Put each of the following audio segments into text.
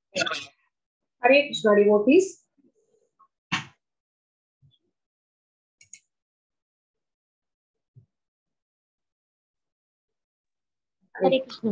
Hare Krishna devotees. Hare Krishna.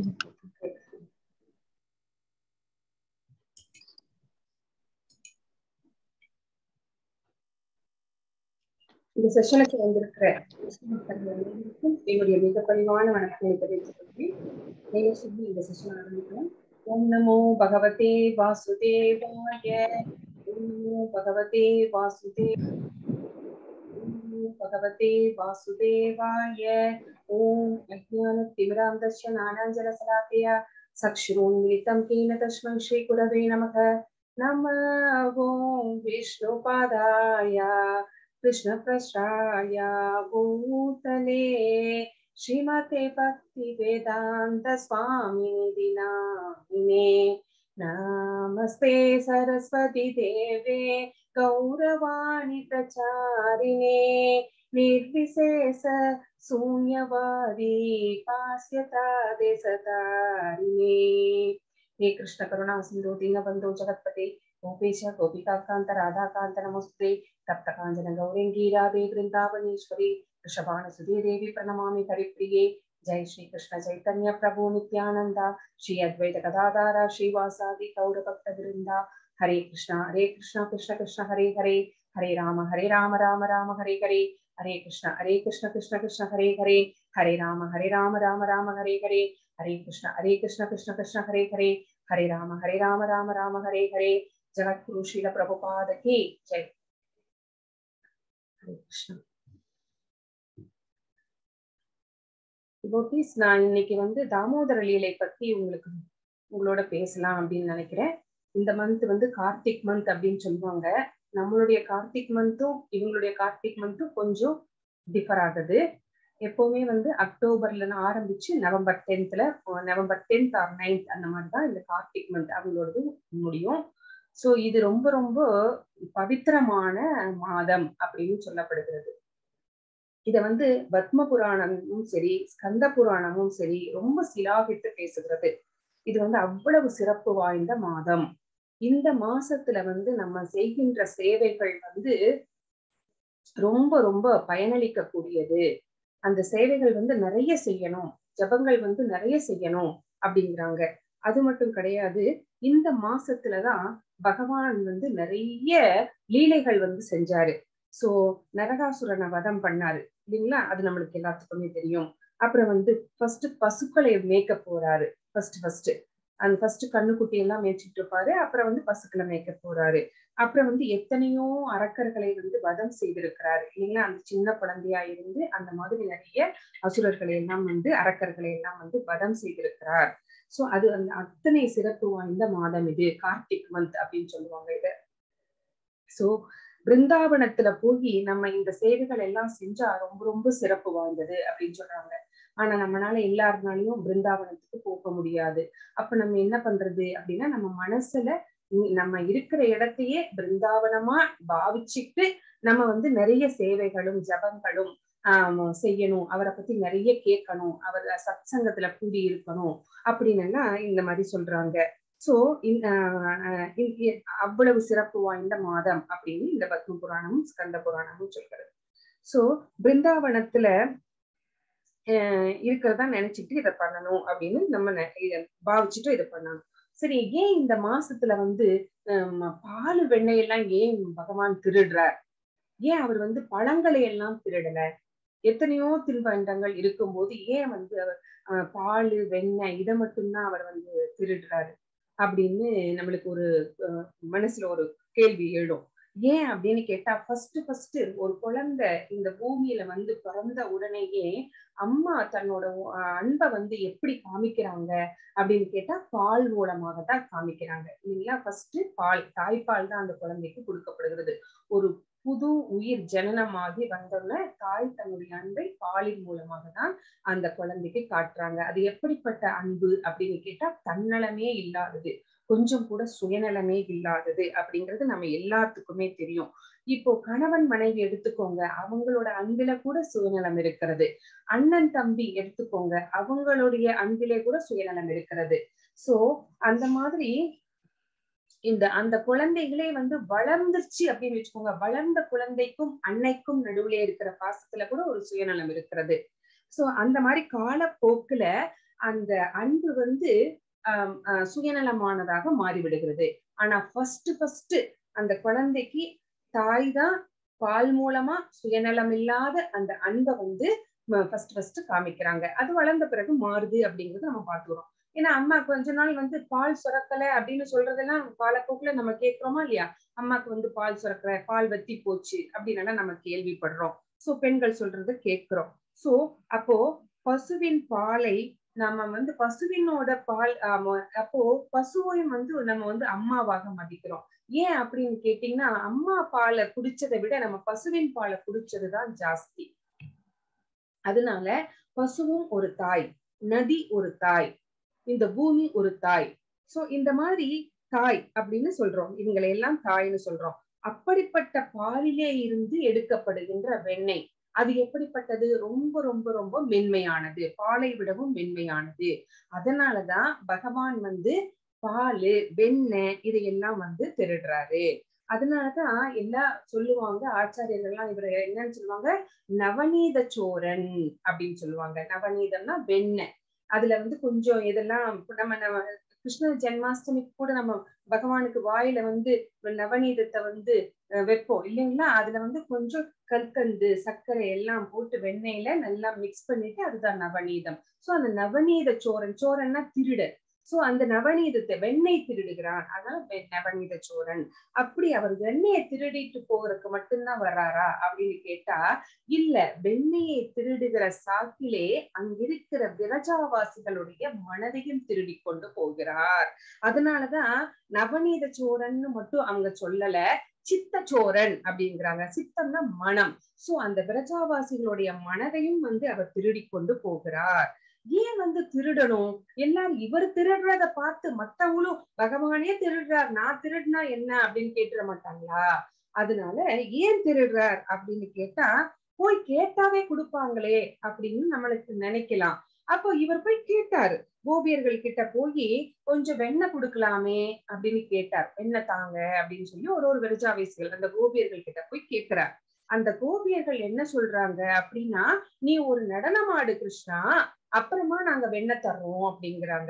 இந்த செஷனுக்கு வந்திருக்கிற என்னுடைய மிக பணிவான வணக்கங்களை தெரிவித்துக் கொள்கிறேன் நீங்கள் சொல்லி இந்த செஷன் ஆரம்பிக்கலாம் ஓம் நமோ பகவதே வாசுதேவாய ஓம் நமோ பகவதே வாசுதேவ ஓம் நமோ பகவதே வாசுதேவாய ஓம் அஜ்ஞான திமிராந்தஸ்ய நானாஞ்சலசலாக்கயா சக்ஷுரோன்மிலிதம் கேன தஸ்மை ஸ்ரீ குரவே நமக நம ஓம் விஷ்ணுபாதாய कृष्णप्रश्राय भूतले श्रीमते भक्तिवेदान्त स्वामिनि नामिने नमस्ते सरस्वती देवे गौरवाणि प्रचारिणे निर्विशेष शून्यवादी पास्यता देशतारिणे हे कृष्ण करुणा सिन्धु दीनबन्धो जगत्पते गोपेश गोपिकान्त राधाकान्त नमस्ते तप्तकाञ्चन गौरङ्गी राधे वृन्दावनेश्वरी वृषभानुसुधे देवी प्रणमामि हरिप्रिये जय श्री कृष्ण चैतन्य प्रभु नित्यानन्द श्री अद्वैत गदाधार श्रीवासादि गौरभक्त वृन्दा हरे कृष्ण हरे कृष्ण कृष्ण कृष्ण हरे हरे हरे राम हरे राम राम राम हरे हरे हरे कृष्ण हरे कृष्ण कृष्ण कृष्ण हरे हरे हरे राम हरे राम राम राम हरे हरे हरे कृष्ण हरे कृष्ण कृष्ण कृष्ण हरे हरे हरे राम हरे राम राम राम हरे हरे जगद्गुरु श्रील प्रभुपाद की जय ஹரே கிருஷ்ணா டிவோட்டிஸ் நான் இன்னைக்கு வந்து தாமோதர லீலை பத்தி உங்களுக்கு உங்களோட பேசலாம் அப்படின்னு நினைக்கிறேன் இந்த மந்த் வந்து கார்த்திக் மந்த் அப்படின்னு சொல்லுவாங்க நம்மளுடைய கார்த்திக் மந்த்தும் இவங்களுடைய கார்த்திக் மந்த்தும் கொஞ்சம் டிஃபர் ஆகுது எப்பவுமே வந்து அக்டோபர்ல ஆரம்பிச்சு நவம்பர் டென்த்ல நவம்பர் டென்த் ஆர் நைன்த் அந்த மாதிரி தான் இந்த கார்த்திக் மந்த் அவங்களோடது முடியும் சோ இது ரொம்ப ரொம்ப பவித்திரமான மாதம் அப்படின்னு சொல்லப்படுகிறது இத வந்து பத்ம புராணமும் சரி ஸ்கந்த புராணமும் சரி ரொம்ப சிலாகிட்டு பேசுகிறது இது வந்து அவ்வளவு சிறப்பு வாய்ந்த மாதம் இந்த மாசத்துல வந்து நம்ம செய்கின்ற சேவைகள் வந்து ரொம்ப ரொம்ப பயனளிக்க கூடியது அந்த சேவைகள் வந்து நிறைய செய்யணும் ஜபங்கள் வந்து நிறைய செய்யணும் அப்படிங்கிறாங்க அது மட்டும் கிடையாது இந்த மாசத்துலதான் பகவான் வந்து நிறைய லீலைகள் வந்து செஞ்சாரு சோ நரகாசுரனை வதம் பண்ணாரு இல்லைங்களா அது நம்மளுக்கு எல்லாத்துக்குமே தெரியும் அப்புறம் வந்து ஃபர்ஸ்ட் பசுக்களை மேய்க்க போறாரு ஃபர்ஸ்ட் ஃபர்ஸ்ட் அந்த ஃபர்ஸ்ட் கண்ணுக்குட்டி எல்லாம் மேய்ச்சிட்டு இருப்பாரு அப்புறம் வந்து பசுக்களை மேய்க்க போறாரு அப்புறம் வந்து எத்தனையோ அரக்கர்களை வந்து வதம் செய்திருக்கிறாரு இல்லைங்களா அந்த சின்ன குழந்தையா இருந்து அந்த மாதிரி நிறைய அசுரர்களை எல்லாம் வந்து அரக்கர்களை எல்லாம் வந்து வதம் செய்திருக்கிறார் சோ அது அந்த அத்தனை சிறப்பு வாய்ந்த மாதம் இது கார்த்திக் மந்த் அப்படின்னு சொல்லுவாங்க இத சோ பிருந்தாவனத்துல போய் நம்ம இந்த சேவைகள் எல்லாம் செஞ்சா ரொம்ப ரொம்ப சிறப்பு வாய்ந்தது அப்படின்னு சொல்றாங்க ஆனா நம்மளால எல்லாருனாலையும் பிருந்தாவனத்துக்கு போக முடியாது அப்ப நம்ம என்ன பண்றது அப்படின்னா நம்ம மனசுல நம்ம இருக்கிற இடத்தையே பிருந்தாவனமா பாவிச்சுட்டு நம்ம வந்து நிறைய சேவைகளும் ஜபங்களும் ஆஹ் செய்யணும் அவரை பத்தி நிறைய கேட்கணும் அவர் சத் சங்கத்துல கூடி இருக்கணும் அப்படின்னு இந்த மாதிரி சொல்றாங்க சோ அவ்வளவு சிறப்பு வாய்ந்த மாதம் அப்படின்னு இந்த பத்ம புராணமும் ஸ்கந்த புராணமும் சொல்கிறது சோ பிருந்தாவனத்துல இருக்கிறதா நினைச்சிட்டு இதை பண்ணணும் அப்படின்னு நம்ம பாவிச்சுட்டு இதை பண்ணணும் சரி ஏன் இந்த மாசத்துல வந்து பால் வெண்ணெய் எல்லாம் ஏன் பகவான் திருடுறார் ஏன் அவர் வந்து பழங்களை எல்லாம் திருடல எத்தனையோ தின்பண்டங்கள் இருக்கும்போது ஏன் வந்து அவர் பால் வெண்ணெய் இதை மட்டும்தான் அவர் வந்து திருடுறாரு அப்படின்னு நம்மளுக்கு ஒரு மனசுல ஒரு கேள்வி எழும் ஏன் அப்படின்னு கேட்டா ஃபர்ஸ்ட் ஃபர்ஸ்ட் ஒரு குழந்தை இந்த பூமியில வந்து பிறந்த உடனேயே அம்மா தன்னோட அன்பை வந்து எப்படி காமிக்கிறாங்க அப்படின்னு கேட்டா பால் மூலமாக தான் காமிக்கிறாங்க இல்லைங்களா ஃபர்ஸ்ட் பால் தாய்ப்பால் தான் அந்த குழந்தைக்கு கொடுக்கப்படுகிறது ஒரு புது உயிர் ஜனனமாகி வந்தோடனே தாய் தன்னுடைய அன்பை பாலின் மூலமாக தான் அந்த குழந்தைக்கு காட்டுறாங்க அது எப்படிப்பட்ட அன்பு அப்படின்னு கேட்டா தன்னலமே இல்லாதது கொஞ்சம் கூட சுயநலமே இல்லாதது அப்படிங்கிறது நம்ம எல்லாத்துக்குமே தெரியும் இப்போ கணவன் மனைவி எடுத்துக்கோங்க அவங்களோட அன்பில கூட சுயநலம் இருக்கிறது அண்ணன் தம்பி எடுத்துக்கோங்க அவங்களுடைய அன்பிலே கூட சுயநலம் இருக்கிறது சோ அந்த மாதிரி இந்த அந்த குழந்தைகளே வந்து வளர்ந்துருச்சு அப்படின்னு வச்சுக்கோங்க வளர்ந்த குழந்தைக்கும் அன்னைக்கும் நடுவுல இருக்கிற பாசத்துல கூட ஒரு சுயநலம் இருக்கிறது சோ அந்த மாதிரி காலப்போக்குல அந்த அன்பு வந்து ஆஹ் ஆஹ் சுயநலமானதாக மாறிவிடுகிறது ஆனா ஃபர்ஸ்ட் ஃபர்ஸ்ட் அந்த குழந்தைக்கு தாய் தான் பால் மூலமா சுயநலம் இல்லாத அந்த அன்பை வந்து ஃபர்ஸ்ட் ஃபர்ஸ்ட் காமிக்கிறாங்க அது வளர்ந்த பிறகு மாறுது அப்படிங்கறது நம்ம பாத்துக்கிறோம் ஏன்னா அம்மா கொஞ்ச நாள் வந்து பால் சுரக்கல அப்படின்னு சொல்றதெல்லாம் காலப்போக்குல நம்ம கேட்கிறோமா இல்லையா அம்மாக்கு வந்து பால் சுரக்கல பால் வத்தி போச்சு அப்படின்னு நம்ம கேள்விப்படுறோம் சோ பெண்கள் சொல்றத கேட்கிறோம் சோ அப்போ பசுவின் பாலை நம்ம வந்து பசுவினோட பால் அப்போ பசுவையும் வந்து நம்ம வந்து அம்மாவாக மதிக்கிறோம் ஏன் அப்படின்னு கேட்டீங்கன்னா அம்மா பாலை குடிச்சதை விட நம்ம பசுவின் பாலை குடிச்சதுதான் ஜாஸ்தி அதனால பசுவும் ஒரு தாய் நதி ஒரு தாய் இந்த பூமி ஒரு தாய் சோ இந்த மாதிரி தாய் அப்படின்னு சொல்றோம் இவங்களை எல்லாம் தாய்னு சொல்றோம் அப்படிப்பட்ட பாலிலே இருந்து எடுக்கப்படுகின்ற வெண்ணெய் அது எப்படிப்பட்டது ரொம்ப ரொம்ப ரொம்ப மென்மையானது பாலை விடவும் மென்மையானது அதனாலதான் பகவான் வந்து பாலு வெண்ணெய் இதையெல்லாம் வந்து திருடுறாரு அதனாலதான் எல்லாம் சொல்லுவாங்க ஆச்சாரியர்கள்லாம் இவரை என்னன்னு சொல்லுவாங்க நவநீத சோரன் அப்படின்னு சொல்லுவாங்க நவநீதம்னா வெண்ணெய் அதுல வந்து கொஞ்சம் இதெல்லாம் நம்ம நம்ம கிருஷ்ண ஜென்மாஷ்டமிக்கு கூட நம்ம பகவானுக்கு வாயில வந்து நவநீதத்தை வந்து வைப்போம் இல்லைங்களா அதுல வந்து கொஞ்சம் கற்கண்டு சர்க்கரை எல்லாம் போட்டு வெண்ணெயில நல்லா மிக்ஸ் பண்ணிட்டு அதுதான் நவநீதம் சோ அந்த நவநீத சோரன் சோரன்னா திருடர் சோ அந்த நவநீதத்தை வெண்ணெய் திருடுகிறான் அதனால நவநீத சோரன் அப்படி அவர் வெண்ணெயை திருடிட்டு போகிறதுக்கு மட்டும்தான் வர்றாரா அப்படின்னு கேட்டா இல்ல வெண்ணெயை திருடுகிற சாக்கிலே அங்கிருக்கிற விரஜாவாசிகளுடைய மனதையும் திருடி கொண்டு போகிறார் அதனாலதான் நவநீத சோரன்னு மட்டும் அவங்க சொல்லல சித்தச்சோரன் அப்படிங்கிறாங்க சித்தம்னா மனம் சோ அந்த விரஜாவாசிகளுடைய மனதையும் வந்து அவர் திருடி கொண்டு போகிறார் ஏன் வந்து திருடணும் எல்லாரும் இவர் திருடுறத பார்த்து மத்தவங்களும் பகவானே திருடுறார் நான் திருடுனா என்ன அப்படின்னு கேட்டுற மாட்டாங்களா அதனால ஏன் திருடுறார் அப்படின்னு கேட்டா போய் கேட்டாவே கொடுப்பாங்களே அப்படின்னு நம்மளுக்கு நினைக்கலாம் அப்போ இவர் போய் கேட்டாரு கோபியர்கள் கிட்ட போய் கொஞ்சம் வெண்ணெய் கொடுக்கலாமே அப்படின்னு கேட்டார் வெண்ணெய் தாங்க அப்படின்னு சொல்லி ஒரு ஒரு விரஜாவேசிகள் அந்த கோபியர்கள் கிட்ட போய் கேட்கிறார் அந்த கோபியர்கள் என்ன சொல்றாங்க அப்படின்னா நீ ஒரு நடனமாடு கிருஷ்ணா அப்புறமா நாங்க வெண்ணெய் தர்றோம் அப்படிங்கிறாங்க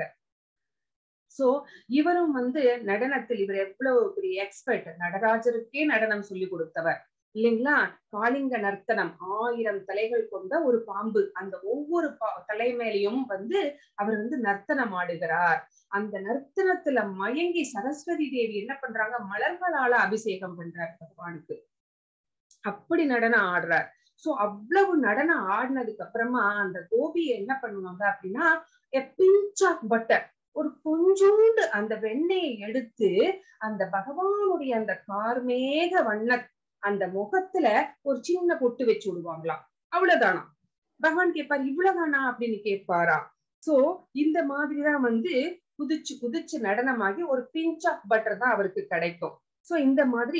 சோ இவரும் வந்து நடனத்தில் இவர் எவ்வளவு பெரிய எக்ஸ்பர்ட் நடராஜருக்கே நடனம் சொல்லி கொடுத்தவர் இல்லைங்களா காளிங்க நர்த்தனம் ஆயிரம் தலைகள் கொண்ட ஒரு பாம்பு அந்த ஒவ்வொரு தலை மேலையும் வந்து அவர் வந்து நர்த்தனம் ஆடுகிறார் அந்த நர்த்தனத்துல மயங்கி சரஸ்வதி தேவி என்ன பண்றாங்க மலர்களால அபிஷேகம் பண்றார் பகவானுக்கு அப்படி நடனம் ஆடுறார் சோ அவ்வளவு நடனம் ஆடினதுக்கு அப்புறமா அந்த கோபியை என்ன பண்ணுவாங்க அப்படின்னா பிஞ்ச் ஆஃப் பட்டர் ஒரு கொஞ்சோண்டு அந்த வெண்ணெயை எடுத்து அந்த பகவானுடைய அந்த கார்மேக வண்ண அந்த முகத்துல ஒரு சின்ன பொட்டு வச்சு விடுவாங்களாம் அவ்வளவுதானா பகவான் கேட்பாரு இவ்வளவுதானா அப்படின்னு கேட்பாரா சோ இந்த மாதிரிதான் வந்து குதிச்சு குதிச்சு நடனமாகி ஒரு பிஞ்ச் ஆஃப் பட்டர் தான் அவருக்கு கிடைக்கும் சோ இந்த மாதிரி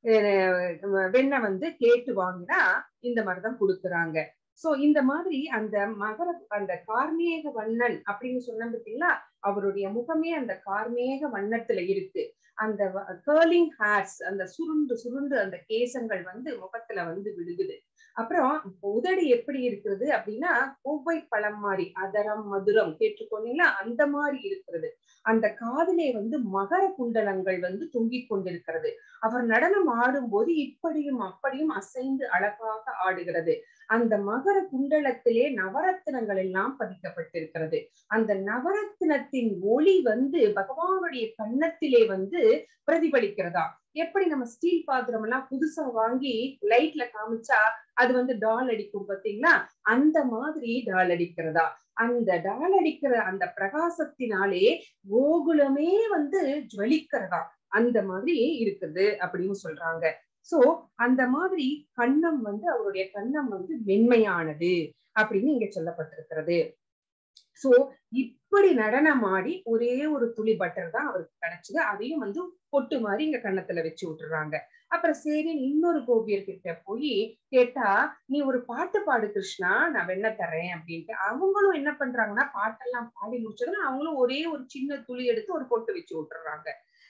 வெண்ணெய் வந்து கேட்டு வாங்கினா இந்த மாதிரிதான் கொடுக்குறாங்க சோ இந்த மாதிரி அந்த மகர அந்த கார்மேக வண்ணன் அப்படின்னு சொன்ன பார்த்தீங்களா அவருடைய முகமே அந்த கார்மேக வண்ணத்துல இருக்கு அந்த கேர்லிங் ஹேர்ஸ் அந்த சுருண்டு சுருண்டு அந்த கேசங்கள் வந்து முகத்துல வந்து விழுகுது அப்புறம் உதடு எப்படி இருக்கிறது அப்படின்னா கோவை பழம் மாதிரி அதரம் மதுரம் கேட்டுக்கொண்டீங்களா அந்த மாதிரி இருக்கிறது அந்த காதிலே வந்து மகர குண்டலங்கள் வந்து தொங்கிக் கொண்டிருக்கிறது அவர் நடனம் ஆடும்போது இப்படியும் அப்படியும் அசைந்து அழகாக ஆடுகிறது அந்த மகர குண்டலத்திலே நவரத்தினங்கள் எல்லாம் பதிக்கப்பட்டிருக்கிறது அந்த நவரத்தினத்தின் ஒளி வந்து பகவானுடைய கன்னத்திலே வந்து பிரதிபலிக்கிறதா எப்படி நம்ம ஸ்டீல் பாத்திரம் எல்லாம் புதுசா வாங்கி லைட்ல காமிச்சா அது வந்து டால் அடிக்கும் பாத்தீங்களா அந்த மாதிரி டால் அடிக்கிறதா அந்த டால் அடிக்கிற அந்த பிரகாசத்தினாலே கோகுலமே வந்து ஜுவலிக்கிறதா அந்த மாதிரி இருக்குது அப்படின்னு சொல்றாங்க சோ அந்த மாதிரி கண்ணம் வந்து அவருடைய கண்ணம் வந்து மென்மையானது அப்படின்னு இங்க சொல்லப்பட்டிருக்கிறது சோ இப்படி நடனமாடி ஒரே ஒரு துளி பட்டர் தான் அவருக்கு கிடைச்சது அதையும் வந்து பொட்டு மாதிரி இங்க கன்னத்துல வச்சு விட்டுறாங்க அப்புறம் சரி இன்னொரு கோபியர்கிட்ட போய் கேட்டா நீ ஒரு பாட்டு பாடு கிருஷ்ணா நான் வெண்ண தரேன் அப்படின்ட்டு அவங்களும் என்ன பண்றாங்கன்னா பாட்டெல்லாம் பாடி முடிச்சதுன்னா அவங்களும் ஒரே ஒரு சின்ன துளி எடுத்து ஒரு பொட்டு வச்சு விட்டுறாங்க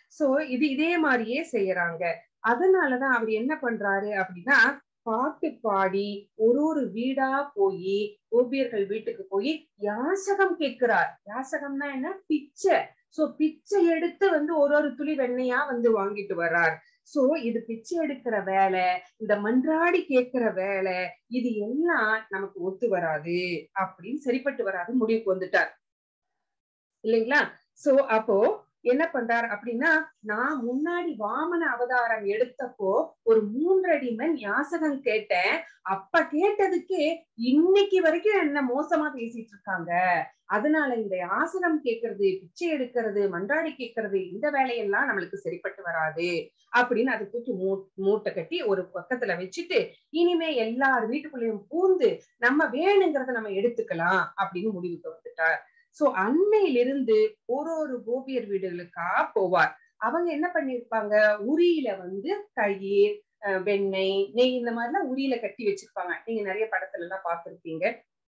சோ இது இதே மாதிரியே செய்யறாங்க அதனாலதான் அவர் என்ன பண்றாரு அப்படின்னா பாட்டு பாடி ஒரு ஒரு வீடா போய் கோபியர்கள் வீட்டுக்கு போய் யாசகம் கேட்கிறார் யாசகம்னா என்ன பிச்சை சோ பிச்சை எடுத்து வந்து ஒரு ஒரு துளி வெண்ணையா வந்து வாங்கிட்டு வர்றார் சோ இது பிச்சை எடுக்கிற வேலை இந்த மன்றாடி கேட்கிற வேலை இது எல்லாம் நமக்கு ஒத்து வராது அப்படின்னு சரிப்பட்டு வராது முடிவுக்கு வந்துட்டார் இல்லைங்களா சோ அப்போ என்ன பண்றார் அப்படின்னா நான் முன்னாடி வாமன அவதாரம் எடுத்தப்போ ஒரு மூன்றடி மண் யாசகம் கேட்டேன் அப்ப கேட்டதுக்கே இன்னைக்கு வரைக்கும் என்ன மோசமா பேசிட்டு இருக்காங்க அதனால இந்த ஆசனம் கேட்கறது பிச்சை எடுக்கிறது மன்றாடி கேட்கறது இந்த வேலையெல்லாம் நம்மளுக்கு சரிப்பட்டு வராது அப்படின்னு அதை தூக்கி மூ மூட்டை கட்டி ஒரு பக்கத்துல வச்சுட்டு இனிமே எல்லார் வீட்டுக்குள்ளேயும் பூந்து நம்ம வேணுங்கிறத நம்ம எடுத்துக்கலாம் அப்படின்னு முடிவுக்கு வந்துட்டார் சோ அன்னையிலிருந்து ஒரு ஒரு கோபியர் வீடுகளுக்கா போவார் அவங்க என்ன பண்ணிருப்பாங்க உரியில வந்து தயிர் வெண்ணெய் நெய் இந்த மாதிரிலாம் உரியில கட்டி வச்சிருப்பாங்க நீங்க நிறைய படத்துல எல்லாம் பார்த்திருப்பீங்க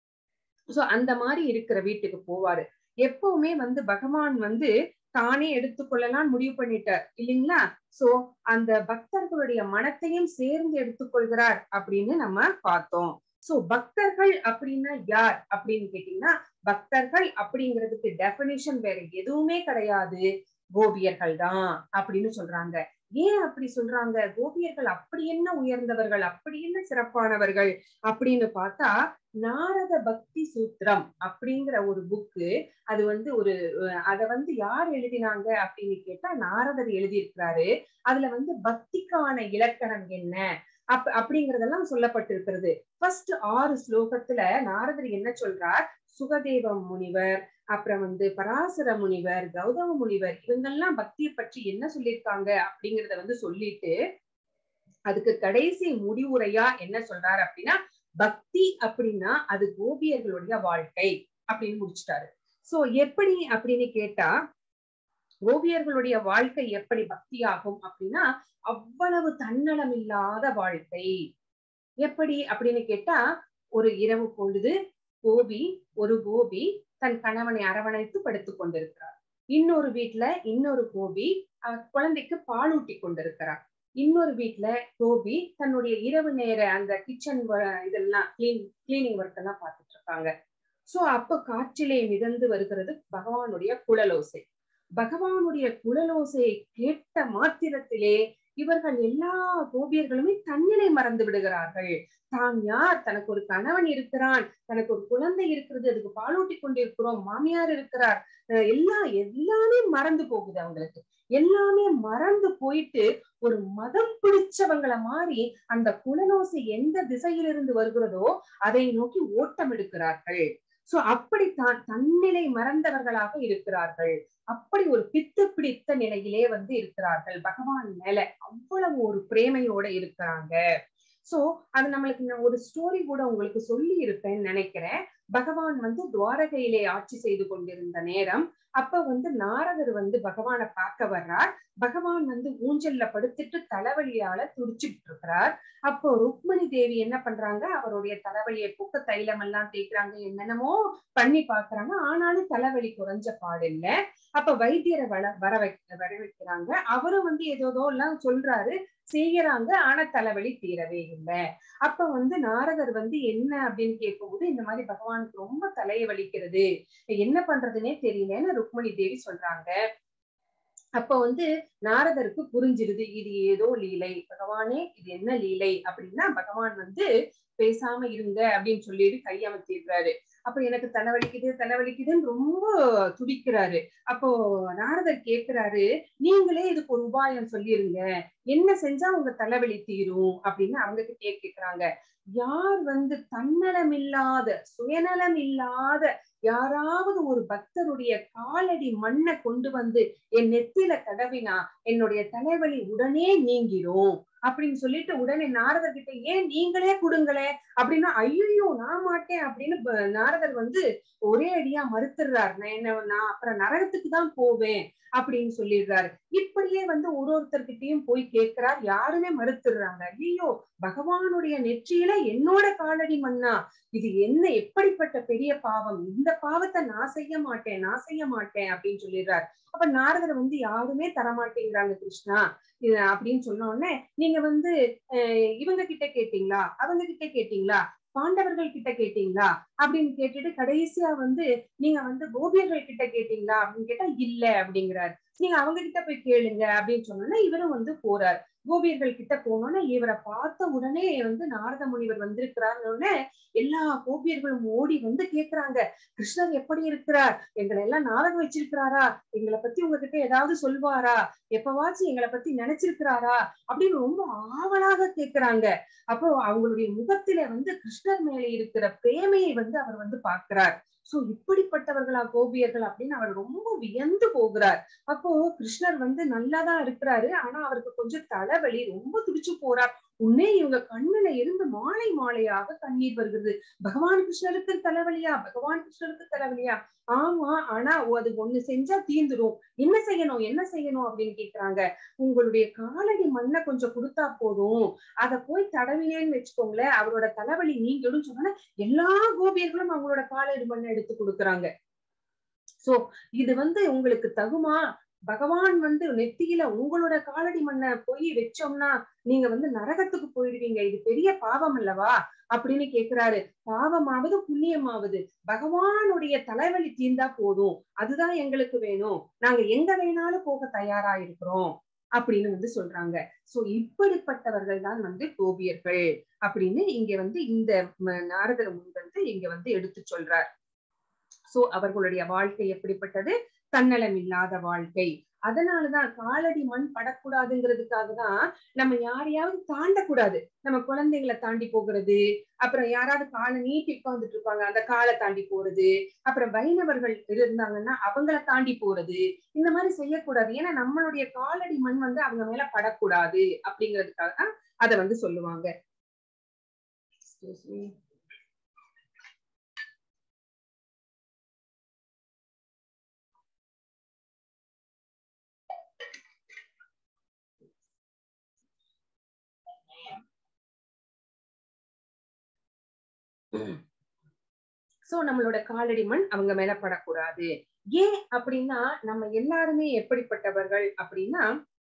சோ அந்த மாதிரி இருக்கிற வீட்டுக்கு போவாரு எப்பவுமே வந்து பகவான் வந்து தானே எடுத்துக்கொள்ளலாம் முடிவு பண்ணிட்டார் இல்லைங்களா சோ அந்த பக்தர்களுடைய மனத்தையும் சேர்ந்து எடுத்துக்கொள்கிறார் அப்படின்னு நம்ம பார்த்தோம் சோ பக்தர்கள் அப்படின்னா யார் அப்படின்னு கேட்டீங்கன்னா பக்தர்கள் அப்படிங்கிறதுக்கு டெபினிஷன் வேற எதுவுமே கிடையாது கோபியர்கள் தான் அப்படின்னு சொல்றாங்க ஏன் அப்படி சொல்றாங்க கோபியர்கள் அப்படி என்ன உயர்ந்தவர்கள் அப்படி என்ன சிறப்பானவர்கள் அப்படின்னு பார்த்தா நாரத பக்தி சூத்திரம் அப்படிங்கிற ஒரு புக்கு அது வந்து ஒரு அத வந்து யார் எழுதினாங்க அப்படின்னு கேட்டா நாரதர் எழுதியிருக்கிறாரு அதுல வந்து பக்திக்கான இலக்கணம் என்ன அப் அப்படிங்கறதெல்லாம் சொல்லப்பட்டிருக்கிறது ஃபர்ஸ்ட் ஆறு ஸ்லோகத்துல நாரதர் என்ன சொல்றார் சுகதேவ முனிவர் அப்புறம் வந்து பராசர முனிவர் கௌதம முனிவர் இவங்கெல்லாம் பக்தியை பற்றி என்ன சொல்லியிருக்காங்க அப்படிங்கறத வந்து சொல்லிட்டு அதுக்கு கடைசி முடிவுரையா என்ன சொல்றாரு அப்படின்னா பக்தி அப்படின்னா அது கோபியர்களுடைய வாழ்க்கை அப்படின்னு முடிச்சிட்டாரு சோ எப்படி அப்படின்னு கேட்டா கோபியர்களுடைய வாழ்க்கை எப்படி பக்தியாகும் அப்படின்னா அவ்வளவு தன்னலம் இல்லாத வாழ்க்கை எப்படி அப்படின்னு கேட்டா ஒரு இரவு பொழுது கோபி ஒரு கோபி தன் கணவனை அரவணைத்து படுத்துக் கொண்டிருக்கிறார் இன்னொரு வீட்டுல இன்னொரு கோபி குழந்தைக்கு பாலூட்டி கொண்டிருக்கிறார் இன்னொரு வீட்டுல கோபி தன்னுடைய இரவு நேர அந்த கிச்சன் இதெல்லாம் கிளீன் கிளீனிங் ஒர்க் எல்லாம் பார்த்துட்டு இருக்காங்க சோ அப்ப காற்றிலே மிதந்து வருகிறது பகவானுடைய குழலோசை பகவானுடைய குழலோசையை கேட்ட மாத்திரத்திலே இவர்கள் எல்லா கோபியர்களுமே தன்னிலை மறந்து விடுகிறார்கள் தான் யார் தனக்கு ஒரு கணவன் இருக்கிறான் தனக்கு ஒரு குழந்தை இருக்கிறது அதுக்கு பாலூட்டி கொண்டிருக்கிறோம் மாமியார் இருக்கிறார் எல்லாம் எல்லாமே மறந்து போகுது அவங்களுக்கு எல்லாமே மறந்து போயிட்டு ஒரு மதம் பிடிச்சவங்கள மாதிரி அந்த குலனோசை எந்த திசையிலிருந்து வருகிறதோ அதை நோக்கி ஓட்டம் எடுக்கிறார்கள் சோ அப்படித்தான் தன்னிலை மறந்தவர்களாக இருக்கிறார்கள் அப்படி ஒரு பித்து பிடித்த நிலையிலே வந்து இருக்கிறார்கள் பகவான் மேல அவ்வளவு ஒரு பிரேமையோட இருக்கிறாங்க சோ அது நம்மளுக்கு ஒரு ஸ்டோரி கூட உங்களுக்கு சொல்லி இருப்பேன்னு நினைக்கிறேன் பகவான் வந்து துவாரகையிலே ஆட்சி செய்து கொண்டிருந்த நேரம் அப்ப வந்து நாரதர் வந்து பகவானை பார்க்க வர்றார் பகவான் வந்து ஊஞ்சல்ல படுத்துட்டு தலைவலியால துடிச்சுட்டு இருக்கிறார் அப்போ ருக்மணி தேவி என்ன பண்றாங்க அவருடைய தலைவலியை போக்க தைலம் எல்லாம் தேய்க்கிறாங்க என்னென்னமோ பண்ணி பாக்குறாங்க ஆனாலும் தலைவலி குறைஞ்ச பாடு இல்ல அப்ப வைத்தியரை வர வர வைக்க வர வைக்கிறாங்க அவரும் வந்து ஏதோ எல்லாம் சொல்றாரு செய்யறாங்க ஆனா தலைவலி தீரவே இல்லை அப்ப வந்து நாரதர் வந்து என்ன அப்படின்னு கேட்கும்போது இந்த மாதிரி பகவானுக்கு ரொம்ப தலையை வலிக்கிறது என்ன பண்றதுன்னே தெரியலன்னு ருக்மணி தேவி சொல்றாங்க அப்ப வந்து நாரதருக்கு புரிஞ்சிருது இது ஏதோ லீலை பகவானே இது என்ன லீலை அப்படின்னா பகவான் வந்து பேசாம இருங்க அப்படின்னு சொல்லிட்டு கையமர்த்திடுறாரு அப்ப எனக்கு தலைவலிக்குது தலைவலிக்குதுன்னு ரொம்ப துடிக்கிறாரு அப்போ நாரதர் கேக்குறாரு நீங்களே இதுக்கு ஒரு உபாயம் சொல்லிருங்க என்ன செஞ்சா உங்க தலைவலி தீரும் அப்படின்னு அவங்க கிட்டே கேக்குறாங்க யார் வந்து தன்னலம் இல்லாத சுயநலம் இல்லாத யாராவது ஒரு பக்தருடைய காலடி மண்ணை கொண்டு வந்து என் நெத்தில தடவினா என்னுடைய தலைவலி உடனே நீங்கிரும் அப்படின்னு சொல்லிட்டு உடனே நாரதர் கிட்ட ஏன் நீங்களே கொடுங்களே அப்படின்னா ஐயோ நான் மாட்டேன் அப்படின்னு நாரதர் வந்து ஒரே அடியா மறுத்துடுறாரு நான் என்ன நான் அப்புறம் நரகத்துக்கு தான் போவேன் அப்படின்னு சொல்லிடுறாரு இப்படி அப்படியே வந்து ஒரு ஒருத்தர்கிட்டயும் போய் கேட்கிறார் யாருமே மறுத்துடுறாங்க ஐயோ பகவானுடைய நெற்றியில என்னோட காலடி மண்ணா இது என்ன எப்படிப்பட்ட பெரிய பாவம் இந்த பாவத்தை நான் செய்ய மாட்டேன் நான் செய்ய மாட்டேன் அப்படின்னு சொல்லிடுறார் அப்ப நாரதர் வந்து யாருமே தரமாட்டேங்கிறாங்க கிருஷ்ணா இது அப்படின்னு சொன்ன உடனே நீங்க வந்து அஹ் இவங்க கிட்ட கேட்டீங்களா அவங்க கிட்ட கேட்டீங்களா பாண்டவர்கள் கிட்ட கேட்டீங்களா அப்படின்னு கேட்டுட்டு கடைசியா வந்து நீங்க வந்து கோபியர்கள் கிட்ட கேட்டீங்களா அப்படின்னு கேட்டா இல்ல அப்படிங்கிறாரு நீங்க அவங்க கிட்ட போய் கேளுங்க அப்படின்னு சொன்னோன்னா இவரும் வந்து போறார் கோபியர்கள் கிட்ட போனோன்னே இவரை பார்த்த உடனே வந்து நாரத முனிவர் வந்திருக்கிறாருன்னு எல்லா கோபியர்களும் ஓடி வந்து கேக்குறாங்க கிருஷ்ணர் எப்படி இருக்கிறார் எங்களை எல்லாம் நாடகம் வச்சிருக்கிறாரா எங்களை பத்தி உங்ககிட்ட ஏதாவது சொல்வாரா எப்பவாச்சும் எங்களை பத்தி நினைச்சிருக்கிறாரா அப்படின்னு ரொம்ப ஆவலாக கேக்குறாங்க அப்போ அவங்களுடைய முகத்தில வந்து கிருஷ்ணர் மேல இருக்கிற பிரேமையை வந்து அவர் வந்து பார்க்கிறார் சோ இப்படிப்பட்டவர்களா கோபியர்கள் அப்படின்னு அவர் ரொம்ப வியந்து போகிறார் அப்போ கிருஷ்ணர் வந்து நல்லாதான் இருக்கிறாரு ஆனா அவருக்கு கொஞ்சம் தலைவலி ரொம்ப துடிச்சு போறார் உன்னே இவங்க கண்ணுல இருந்து மாலை மாலையாக கண்ணீர் வருகிறது பகவான் கிருஷ்ணருக்கு தலைவலியா பகவான் கிருஷ்ணருக்கு தலைவலியா ஆமா ஆனா அது ஒண்ணு செஞ்சா தீந்துரும் என்ன செய்யணும் என்ன செய்யணும் அப்படின்னு கேக்குறாங்க உங்களுடைய காலடி மண்ணை கொஞ்சம் கொடுத்தா போதும் அத போய் தடவினேன்னு வச்சுக்கோங்களேன் அவரோட தலைவலி நீங்கிடும் சொன்னா எல்லா கோபியர்களும் அவங்களோட காலடி மண்ணை எடுத்து கொடுக்குறாங்க சோ இது வந்து உங்களுக்கு தகுமா பகவான் வந்து நெத்தியில உங்களோட காலடி மண்ணை போய் வச்சோம்னா நீங்க வந்து நரகத்துக்கு போயிடுவீங்க இது பெரிய பாவம் அல்லவா அப்படின்னு கேக்குறாரு பாவமாவது புண்ணியமாவது பகவானுடைய தலைவலி தீர்ந்தா போதும் அதுதான் எங்களுக்கு வேணும் நாங்க எங்க வேணாலும் போக தயாரா இருக்கிறோம் அப்படின்னு வந்து சொல்றாங்க சோ இப்படிப்பட்டவர்கள் தான் வந்து கோபியர்கள் அப்படின்னு இங்க வந்து இந்த நாரதர் முன் வந்து இங்க வந்து எடுத்து சொல்றார் சோ அவர்களுடைய வாழ்க்கை எப்படிப்பட்டது தன்னலம் இல்லாத வாழ்க்கை அதனாலதான் காலடி மண் படக்கூடாதுங்கிறதுக்காக தான் நம்ம யாரையாவது தாண்டக்கூடாது நம்ம குழந்தைங்களை தாண்டி போகிறது அப்புறம் யாராவது காலை நீட்டி உட்கார்ந்துட்டு இருப்பாங்க அந்த காலை தாண்டி போறது அப்புறம் வைணவர்கள் இருந்தாங்கன்னா அவங்கள தாண்டி போறது இந்த மாதிரி செய்யக்கூடாது ஏன்னா நம்மளுடைய காலடி மண் வந்து அவங்க மேல படக்கூடாது அப்படிங்கிறதுக்காக தான் அதை வந்து சொல்லுவாங்க சோ நம்மளோட காலடி மண் அவங்க மேல படக்கூடாது ஏன் அப்படின்னா நம்ம எல்லாருமே எப்படிப்பட்டவர்கள் அப்படின்னா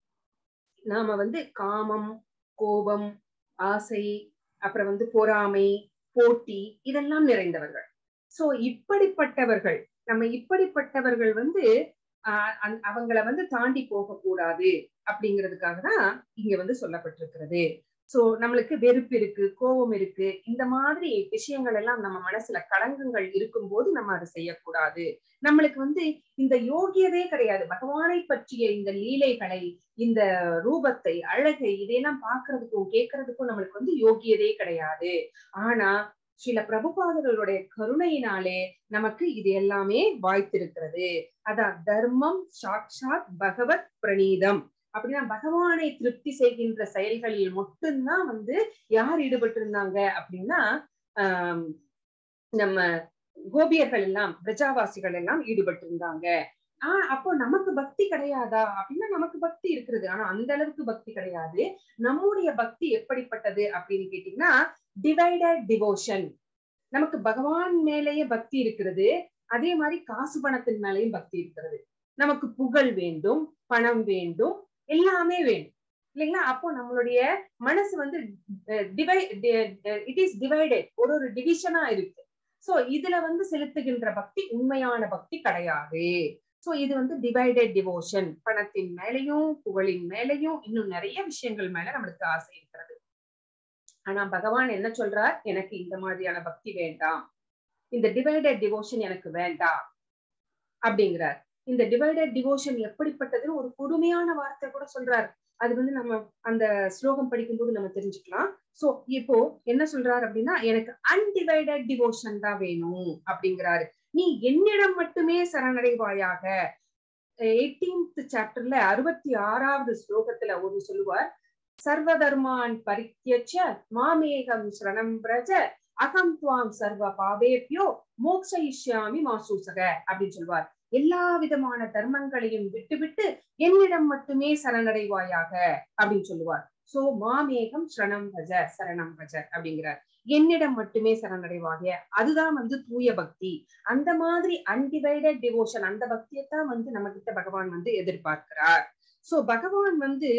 நாம வந்து காமம் கோபம் ஆசை அப்புறம் வந்து பொறாமை போட்டி இதெல்லாம் நிறைந்தவர்கள் சோ இப்படிப்பட்டவர்கள் நம்ம இப்படிப்பட்டவர்கள் வந்து ஆஹ் அவங்கள வந்து தாண்டி போக கூடாது அப்படிங்கிறதுக்காக தான் இங்க வந்து சொல்லப்பட்டிருக்கிறது சோ நம்மளுக்கு வெறுப்பு இருக்கு கோபம் இருக்கு இந்த மாதிரி விஷயங்கள் எல்லாம் நம்ம மனசுல களங்கங்கள் இருக்கும் போது நம்ம அதை செய்யக்கூடாது நம்மளுக்கு வந்து இந்த யோகியதே கிடையாது பகவானை பற்றிய இந்த லீலைகளை இந்த ரூபத்தை அழகை இதையெல்லாம் பாக்குறதுக்கும் கேட்கறதுக்கும் நம்மளுக்கு வந்து யோகியதே கிடையாது ஆனா சில பிரபுபாதர்களுடைய கருணையினாலே நமக்கு இது எல்லாமே வாய்த்திருக்கிறது அதான் தர்மம் சாட்சாத் பகவத் பிரணீதம் அப்படின்னா பகவானை திருப்தி செய்கின்ற செயல்களில் மட்டும்தான் வந்து யார் ஈடுபட்டு இருந்தாங்க அப்படின்னா ஆஹ் நம்ம கோபியர்கள் எல்லாம் பிரஜாவாசிகள் எல்லாம் ஈடுபட்டு இருந்தாங்க ஆஹ் அப்போ நமக்கு பக்தி கிடையாதா அப்படின்னா நமக்கு பக்தி இருக்கிறது ஆனா அந்த அளவுக்கு பக்தி கிடையாது நம்முடைய பக்தி எப்படிப்பட்டது அப்படின்னு கேட்டீங்கன்னா டிவைடட் டிவோஷன் நமக்கு பகவான் மேலேயே பக்தி இருக்கிறது அதே மாதிரி காசு பணத்தின் மேலேயும் பக்தி இருக்கிறது நமக்கு புகழ் வேண்டும் பணம் வேண்டும் எல்லாமே வேண்டும் இல்லைங்களா அப்போ நம்மளுடைய மனசு வந்து டிவை இட் இஸ் டிவைடட் ஒரு ஒரு டிவிஷனா இருக்கு சோ இதுல வந்து செலுத்துகின்ற பக்தி உண்மையான பக்தி கிடையாது சோ இது வந்து டிவைடட் டிவோஷன் பணத்தின் மேலையும் புகழின் மேலையும் இன்னும் நிறைய விஷயங்கள் மேல நம்மளுக்கு ஆசை இருக்கிறது ஆனா பகவான் என்ன சொல்றார் எனக்கு இந்த மாதிரியான பக்தி வேண்டாம் இந்த டிவைடட் டிவோஷன் எனக்கு வேண்டாம் அப்படிங்கிறார் இந்த டிவைடட் டிவோஷன் எப்படிப்பட்டதுன்னு ஒரு கொடுமையான வார்த்தை கூட சொல்றாரு அது வந்து நம்ம அந்த ஸ்லோகம் படிக்கும்போது நம்ம தெரிஞ்சுக்கலாம் சோ இப்போ என்ன சொல்றாரு அப்படின்னா எனக்கு அன்டிவைடட் டிவோஷன் தான் வேணும் அப்படிங்கிறாரு நீ என்னிடம் மட்டுமே சரணடைவாயாக எயிட்டீன்த் சாப்டர்ல அறுபத்தி ஆறாவது ஸ்லோகத்துல ஒரு சொல்லுவார் சர்வதர்மான் பரித்தியச்ச மாமேகம் சரணம் பிரஜ அகம் துவாம் சர்வ பாவேபியோ மோக்ஷயிஷ்யாமி மாசூசக அப்படின்னு சொல்லுவார் எல்லா விதமான தர்மங்களையும் விட்டுவிட்டு என்னிடம் மட்டுமே சரணடைவாயாக அப்படின்னு சொல்லுவார் சோ மாமேகம் சரணம் பஜ சரணம் பஜ அப்படிங்கிறார் என்னிடம் மட்டுமே சரணடைவாக அதுதான் வந்து தூய பக்தி அந்த மாதிரி அன்டிவைடட் டிவோஷன் அந்த பக்தியத்தான் வந்து நம்ம கிட்ட பகவான் வந்து எதிர்பார்க்கிறார் சோ பகவான் வந்து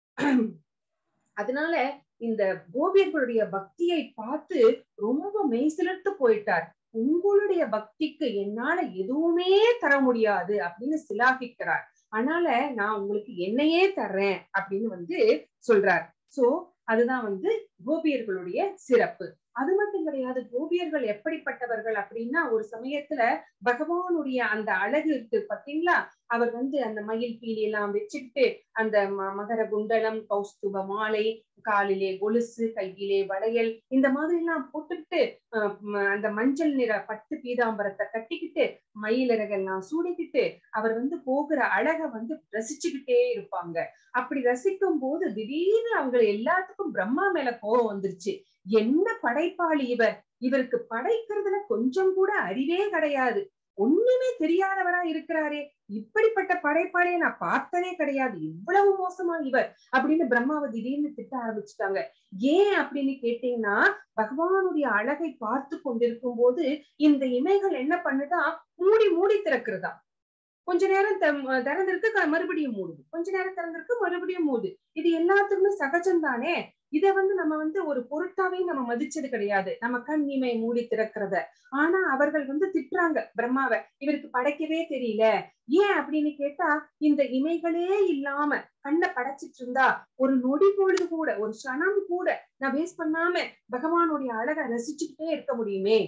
அதனால இந்த கோபியர்களுடைய பக்தியை பார்த்து ரொம்ப மெய்சிலிர்த்து போயிட்டார் உங்களுடைய பக்திக்கு என்னால எதுவுமே தர முடியாது அப்படின்னு சிலாகிக்கிறார் அதனால நான் உங்களுக்கு என்னையே தர்றேன் அப்படின்னு வந்து சொல்றார் சோ அதுதான் வந்து கோபியர்களுடைய சிறப்பு அது மட்டும் கிடையாது கோபியர்கள் எப்படிப்பட்டவர்கள் அப்படின்னா ஒரு சமயத்துல பகவானுடைய அந்த அழகு இருக்கு பாத்தீங்களா அவர் வந்து அந்த மயில் பீலி எல்லாம் வச்சுக்கிட்டு அந்த மகர குண்டலம் கௌஸ்துப மாலை காலிலே கொலுசு கையிலே வளையல் இந்த மாதிரி எல்லாம் போட்டுக்கிட்டு அந்த மஞ்சள் நிற பட்டு பீதாம்பரத்தை கட்டிக்கிட்டு மயிலிறகெல்லாம் சூடிக்கிட்டு அவர் வந்து போகிற அழக வந்து ரசிச்சுக்கிட்டே இருப்பாங்க அப்படி ரசிக்கும் போது திடீர்னு அவங்க எல்லாத்துக்கும் பிரம்மா மேல கோபம் வந்துருச்சு என்ன படைப்பாளி இவர் இவருக்கு படைக்கிறதுல கொஞ்சம் கூட அறிவே கிடையாது ஒண்ணுமே தெரியாதவரா இருக்கிறாரே இப்படிப்பட்ட படைப்பாளைய நான் பார்த்ததே கிடையாது இவ்வளவு மோசமா இவர் அப்படின்னு பிரம்மாவை திடீர்னு திட்ட ஆரம்பிச்சுட்டாங்க ஏன் அப்படின்னு கேட்டீங்கன்னா பகவானுடைய அழகை பார்த்து கொண்டிருக்கும் போது இந்த இமைகள் என்ன பண்ணுதா மூடி மூடி திறக்கிறதா கொஞ்ச நேரம் திறந்திருக்கு மறுபடியும் மூடுது கொஞ்ச நேரம் திறந்திருக்கு மறுபடியும் மூடுது இது எல்லாத்துக்குமே சகஜம் தானே இத வந்து நம்ம வந்து ஒரு பொருட்டாவே நம்ம மதிச்சது கிடையாது நம்ம கண் இமை மூடி திறக்கிறத ஆனா அவர்கள் வந்து திட்டுறாங்க பிரம்மாவை இவருக்கு படைக்கவே தெரியல ஏன் அப்படின்னு கேட்டா இந்த இமைகளே இல்லாம கண்ணை படைச்சிட்டு இருந்தா ஒரு நொடி பொழுது கூட ஒரு சனம் கூட நான் வேஸ்ட் பண்ணாம பகவானுடைய அழகை ரசிச்சுக்கிட்டே இருக்க முடியுமே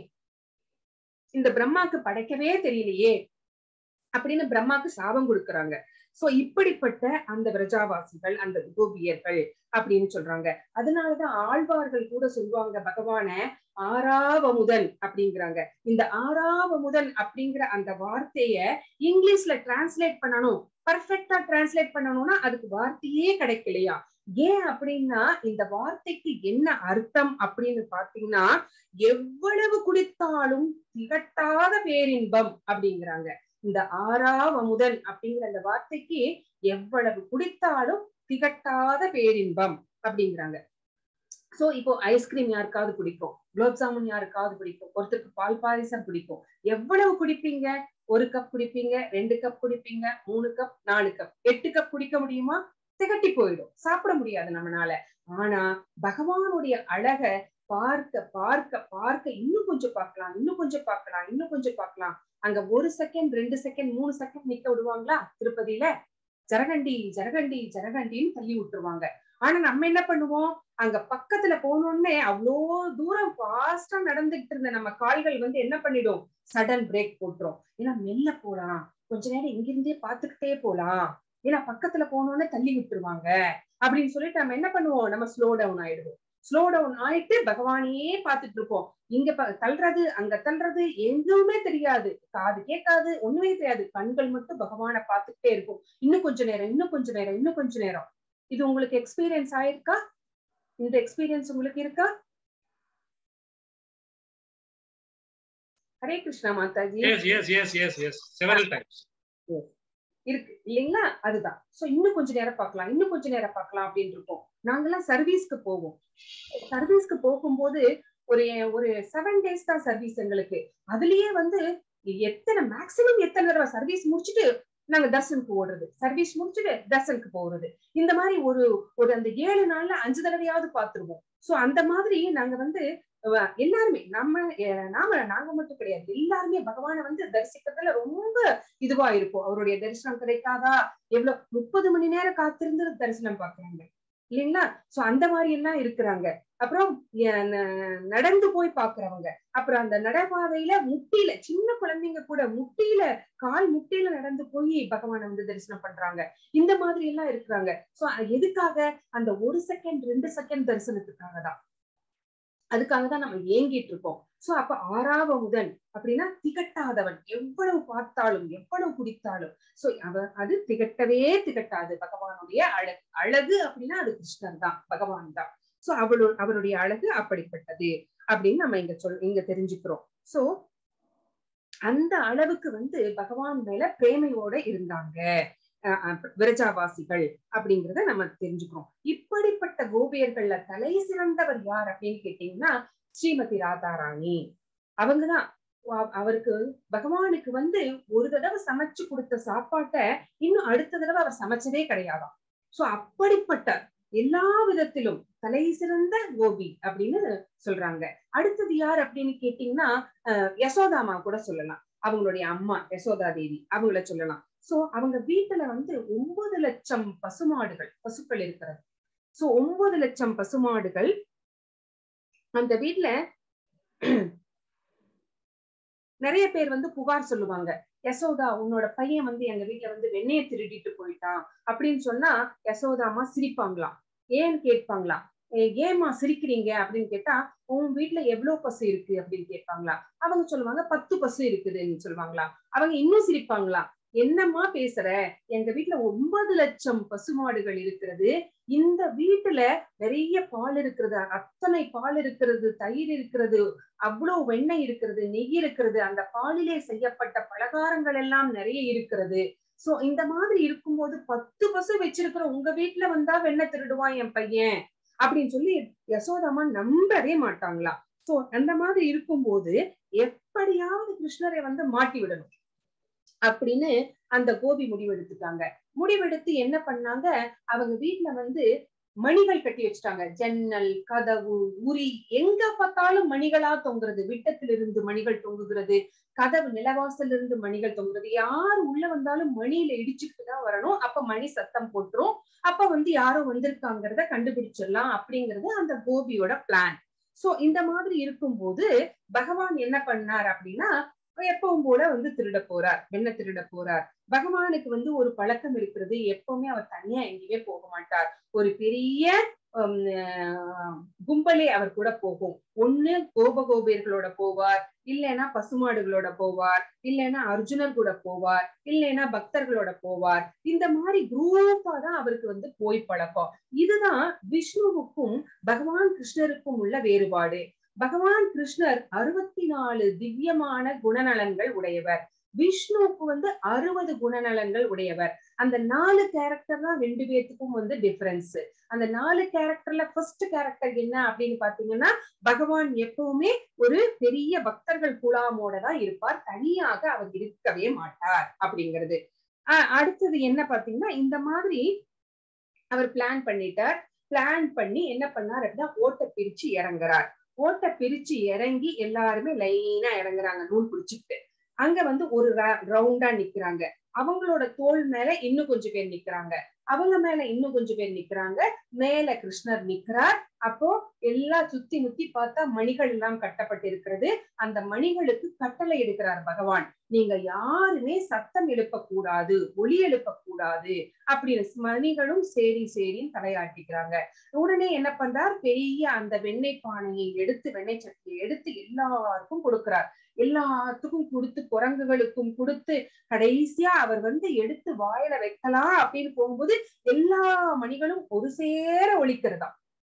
இந்த பிரம்மாக்கு படைக்கவே தெரியலையே அப்படின்னு பிரம்மாக்கு சாபம் கொடுக்கறாங்க சோ இப்படிப்பட்ட அந்த பிரஜாவாசிகள் அந்த கோபியர்கள் அப்படின்னு சொல்றாங்க அதனாலதான் ஆழ்வார்கள் கூட சொல்லுவாங்க பகவான ஆறாவமுதன் அப்படிங்கிறாங்க இந்த ஆறாவமுதன் அப்படிங்கிற அந்த வார்த்தைய இங்கிலீஷ்ல டிரான்ஸ்லேட் பண்ணணும் பர்ஃபெக்டா டிரான்ஸ்லேட் பண்ணணும்னா அதுக்கு வார்த்தையே கிடைக்கலையா ஏன் அப்படின்னா இந்த வார்த்தைக்கு என்ன அர்த்தம் அப்படின்னு பாத்தீங்கன்னா எவ்வளவு குடித்தாலும் திகட்டாத பேரின்பம் அப்படிங்கிறாங்க இந்த ஆறாவமுதன் அப்படிங்கிற அந்த வார்த்தைக்கு எவ்வளவு குடித்தாலும் திகட்டாத பேரின்பம் அப்படிங்கிறாங்க சோ இப்போ ஐஸ்கிரீம் யாருக்காவது பிடிக்கும் குலோப் ஜாமுன் யாருக்காவது பிடிக்கும் ஒருத்தருக்கு பால் பாரிசம் பிடிக்கும் எவ்வளவு குடிப்பீங்க ஒரு கப் குடிப்பீங்க ரெண்டு கப் குடிப்பீங்க மூணு கப் நாலு கப் எட்டு கப் குடிக்க முடியுமா திகட்டி போயிடும் சாப்பிட முடியாது நம்மனால ஆனா பகவானுடைய அழக பார்க்க பார்க்க பார்க்க இன்னும் கொஞ்சம் பார்க்கலாம் இன்னும் கொஞ்சம் பார்க்கலாம் இன்னும் கொஞ்சம் பார்க்கலாம் அங்க ஒரு செகண்ட் ரெண்டு செகண்ட் மூணு செகண்ட் நிக்க விடுவாங்களா திருப்பதியில ஜரகண்டி ஜரகண்டி ஜரகண்டின்னு தள்ளி விட்டுருவாங்க ஆனா நம்ம என்ன பண்ணுவோம் அங்க பக்கத்துல போனோடனே அவ்வளோ தூரம் ஃபாஸ்டா நடந்துகிட்டு இருந்த நம்ம கால்கள் வந்து என்ன பண்ணிடும் சடன் பிரேக் போட்டுரும் ஏன்னா மெல்ல போலாம் கொஞ்ச நேரம் இங்கிருந்தே பாத்துக்கிட்டே போலாம் ஏன்னா பக்கத்துல போனோடனே தள்ளி விட்டுருவாங்க அப்படின்னு சொல்லிட்டு நம்ம என்ன பண்ணுவோம் நம்ம ஸ்லோ டவுன் ஆயிடுவோம் ஸ்லோ டவுன் ஆயிட்டு பகவானையே பார்த்துட்டு இருப்போம் இங்க தள்ளுறது அங்க தள்ளுறது எதுவுமே தெரியாது காது கேட்காது ஒண்ணுமே தெரியாது கண்கள் மட்டும் பகவானை பார்த்துக்கிட்டே இருக்கும் இன்னும் கொஞ்ச நேரம் இன்னும் கொஞ்ச நேரம் இன்னும் கொஞ்ச நேரம் இது உங்களுக்கு எக்ஸ்பீரியன்ஸ் ஆயிருக்கா இந்த எக்ஸ்பீரியன்ஸ் உங்களுக்கு இருக்கா Hare Krishna Mataji yes yes yes yes yes several times இருக்கு இல்லைங்களா அதுதான் சோ இன்னும் கொஞ்ச நேரம் பார்க்கலாம் இன்னும் கொஞ்ச நேரம் பார்க்கலாம் அப்படின்னு இருக்கோம் நாங்கெல்லாம் சர்வீஸ்க்கு போவோம் சர்வீஸ்க்கு போகும்போது ஒரு ஒரு செவன் டேஸ் தான் சர்வீஸ் எங்களுக்கு அதுலயே வந்து எத்தனை மேக்சிமம் எத்தனை தடவை சர்வீஸ் முடிச்சுட்டு நாங்க தர்சனுக்கு ஓடுறது சர்வீஸ் முடிச்சுட்டு தர்சனுக்கு போறது இந்த மாதிரி ஒரு ஒரு அந்த ஏழு நாள்ல அஞ்சு தடவையாவது பாத்துருவோம் சோ அந்த மாதிரி நாங்க வந்து எல்லாருமே நம்ம நாம நாங்க மட்டும் கிடையாது எல்லாருமே பகவானை வந்து தரிசிக்கிறதுல ரொம்ப இதுவா இருக்கும் அவருடைய தரிசனம் கிடைக்காதா எவ்வளவு முப்பது மணி நேரம் காத்திருந்து தரிசனம் பாக்குறாங்க இல்லைங்களா சோ அந்த மாதிரி எல்லாம் இருக்கிறாங்க அப்புறம் நடந்து போய் பாக்குறவங்க அப்புறம் அந்த நடைபாதையில முட்டியில சின்ன குழந்தைங்க கூட முட்டியில கால் முட்டியில நடந்து போய் பகவானை வந்து தரிசனம் பண்றாங்க இந்த மாதிரி எல்லாம் இருக்கிறாங்க சோ எதுக்காக அந்த ஒரு செகண்ட் ரெண்டு செகண்ட் தரிசனத்துக்காக தான் அதுக்காக தான் நம்ம ஏங்கிட்டு இருக்கோம் சோ அப்ப ஆறாவமுதன் அப்படின்னா திகட்டாதவன் எவ்வளவு பார்த்தாலும் எவ்வளவு குடித்தாலும் சோ அவ அது திகட்டவே திகட்டாது பகவானுடைய அழகு அழகு அப்படின்னா அது கிருஷ்ணர் தான் பகவான் தான் சோ அவளு அவருடைய அழகு அப்படிப்பட்டது அப்படின்னு நம்ம இங்க சொல் இங்க தெரிஞ்சுக்கிறோம் சோ அந்த அளவுக்கு வந்து பகவான் மேல பிரேமையோட இருந்தாங்க அஹ் அஹ் விரஜாவாசிகள் அப்படிங்கறத நம்ம தெரிஞ்சுக்கிறோம் இப்படிப்பட்ட கோபியர்கள்ல தலை சிறந்தவர் யார் அப்படின்னு கேட்டீங்கன்னா ஸ்ரீமதி ராதாராணி அவங்கதான் அவ- அவருக்கு பகவானுக்கு வந்து ஒரு தடவை சமைச்சு கொடுத்த சாப்பாட்டை இன்னும் அடுத்த தடவை அவர் சமைச்சதே கிடையாதாம் சோ அப்படிப்பட்ட எல்லா விதத்திலும் தலை சிறந்த கோபி அப்படின்னு சொல்றாங்க அடுத்தது யார் அப்படின்னு கேட்டீங்கன்னா அஹ் யசோதாமா கூட சொல்லலாம் அவங்களுடைய அம்மா யசோதா தேவி அவங்கள சொல்லலாம் சோ அவங்க வீட்டுல வந்து ஒன்பது லட்சம் பசுமாடுகள் பசுக்கள் இருக்கிறது சோ ஒன்பது லட்சம் பசுமாடுகள் அந்த வீட்டுல நிறைய பேர் வந்து புகார் சொல்லுவாங்க யசோதா உன்னோட பையன் வந்து எங்க வீட்டுல வந்து வெண்ணெயை திருடிட்டு போயிட்டான் அப்படின்னு சொன்னா யசோதா அம்மா சிரிப்பாங்களாம் ஏன்னு கேட்பாங்களாம் "ஏ- ஏம்மா சிரிக்கிறீங்க அப்படின்னு கேட்டா உன் வீட்டுல எவ்வளவு பசு இருக்கு அப்படின்னு கேட்பாங்களா அவங்க சொல்லுவாங்க பத்து பசு இருக்குதுன்னு சொல்லுவாங்களா அவங்க இன்னும் சிரிப்பாங்களா என்னம்மா பேசுற எங்க வீட்டுல ஒன்பது லட்சம் பசுமாடுகள் இருக்கிறது இந்த வீட்டுல நிறைய பால் இருக்கிறது அத்தனை பால் இருக்கிறது தயிர் இருக்கிறது அவ்வளவு வெண்ணெய் இருக்கிறது நெய் இருக்கிறது அந்த பாலிலே செய்யப்பட்ட பலகாரங்கள் எல்லாம் நிறைய இருக்கிறது சோ இந்த மாதிரி இருக்கும்போது பத்து பசு வச்சிருக்கிற உங்க வீட்டுல வந்தா வெண்ணெய் திருடுவான் என் பையன் அப்படின்னு சொல்லி யசோதாமா நம்பவே மாட்டாங்களா சோ அந்த மாதிரி இருக்கும்போது எப்படியாவது கிருஷ்ணரை வந்து மாட்டி விடணும் அப்படின்னு அந்த கோபி முடிவெடுத்துட்டாங்க முடிவெடுத்து என்ன பண்ணாங்க அவங்க வீட்டுல வந்து மணிகள் கட்டி வச்சுட்டாங்க ஜன்னல் கதவு உரி எங்க பார்த்தாலும் மணிகளா தொங்குறது விட்டத்திலிருந்து மணிகள் தொங்குகிறது கதவு நிலவாசல்ல இருந்து மணிகள் தொங்குறது யார் உள்ள வந்தாலும் மணியில இடிச்சுட்டு தான் வரணும் அப்ப மணி சத்தம் போட்டுரும் அப்ப வந்து யாரோ வந்திருக்காங்கிறத கண்டுபிடிச்சிடலாம் அப்படிங்கிறது அந்த கோபியோட பிளான் சோ இந்த மாதிரி இருக்கும்போது பகவான் என்ன பண்ணார் அப்படின்னா எப்பவும் போல வந்து திருட போறார் வெண்ண திருட போறார் பகவானுக்கு வந்து ஒரு பழக்கம் இருக்கிறது எப்பவுமே அவர் தனியா எங்கேயுமே போக மாட்டார் ஒரு பெரிய ஹம், ஆஹ், கும்பலே அவர் கூட போகும் ஒண்ணு கோபகோபியர்களோட போவார் இல்லைன்னா பசுமாடுகளோட போவார் இல்லைன்னா அர்ஜுனர் கூட போவார் இல்லைன்னா பக்தர்களோட போவார் இந்த மாதிரி குரூப்பா தான் அவருக்கு வந்து போய் பழக்கம் இதுதான் விஷ்ணுவுக்கும் பகவான் கிருஷ்ணருக்கும் உள்ள வேறுபாடு பகவான் கிருஷ்ணர் அறுபத்தி நாலு திவ்யமான குணநலன்கள் உடையவர் விஷ்ணுவுக்கு வந்து அறுபது குணநலன்கள் உடையவர் அந்த நாலு கேரக்டர் தான் ரெண்டு பேத்துக்கும் வந்து டிஃபரன்ஸ் அந்த நாலு கேரக்டர்ல ஃபர்ஸ்ட் கேரக்டர் என்ன அப்படின்னு பாத்தீங்கன்னா பகவான் எப்பவுமே ஒரு பெரிய பக்தர்கள் குழாமோட தான் இருப்பார் தனியாக அவர் இருக்கவே மாட்டார் அப்படிங்கிறது ஆஹ் அடுத்தது என்ன பாத்தீங்கன்னா இந்த மாதிரி அவர் பிளான் பண்ணிட்டார் பிளான் பண்ணி என்ன பண்ணார் அப்படின்னா ஓட்ட பிரிச்சு இறங்குறார் ஓட்ட பிரிச்சு இறங்கி எல்லாருமே லைனா இறங்குறாங்க நூல் பிடிச்சிட்டு அங்க வந்து ஒரு ரவுண்டா நிக்கிறாங்க அவங்களோட தோல் மேல இன்னும் கொஞ்சம் பேர் நிக்கிறாங்க அவங்க மேல இன்னும் கொஞ்சம் பேர் நிக்கிறாங்க மேல கிருஷ்ணர் நிக்கிறார் அப்போ எல்லாம் சுத்தி முத்தி பார்த்தா மணிகள் எல்லாம் கட்டப்பட்டிருக்கிறது அந்த மணிகளுக்கு கட்டளை எடுக்கிறார் பகவான் நீங்க யாருமே சத்தம் எழுப்பக்கூடாது ஒலி எழுப்பக்கூடாது அப்படின்னு மணிகளும் சேரி சேரின்னு தலையாட்டிக்கிறாங்க உடனே என்ன பண்றார் பெரிய அந்த வெண்ணெய் பானையை எடுத்து வெண்ணெய் சட்டியை எடுத்து எல்லாருக்கும் கொடுக்கிறார் எல்லாத்துக்கும் கொடுத்து குரங்குகளுக்கும் கொடுத்து கடைசியா அவர் வந்து எடுத்து வாயில வைக்கலாம் அப்படின்னு போகும்போது எல்லா மணிகளும் ஒரு சேர ஒழிக்கிறதா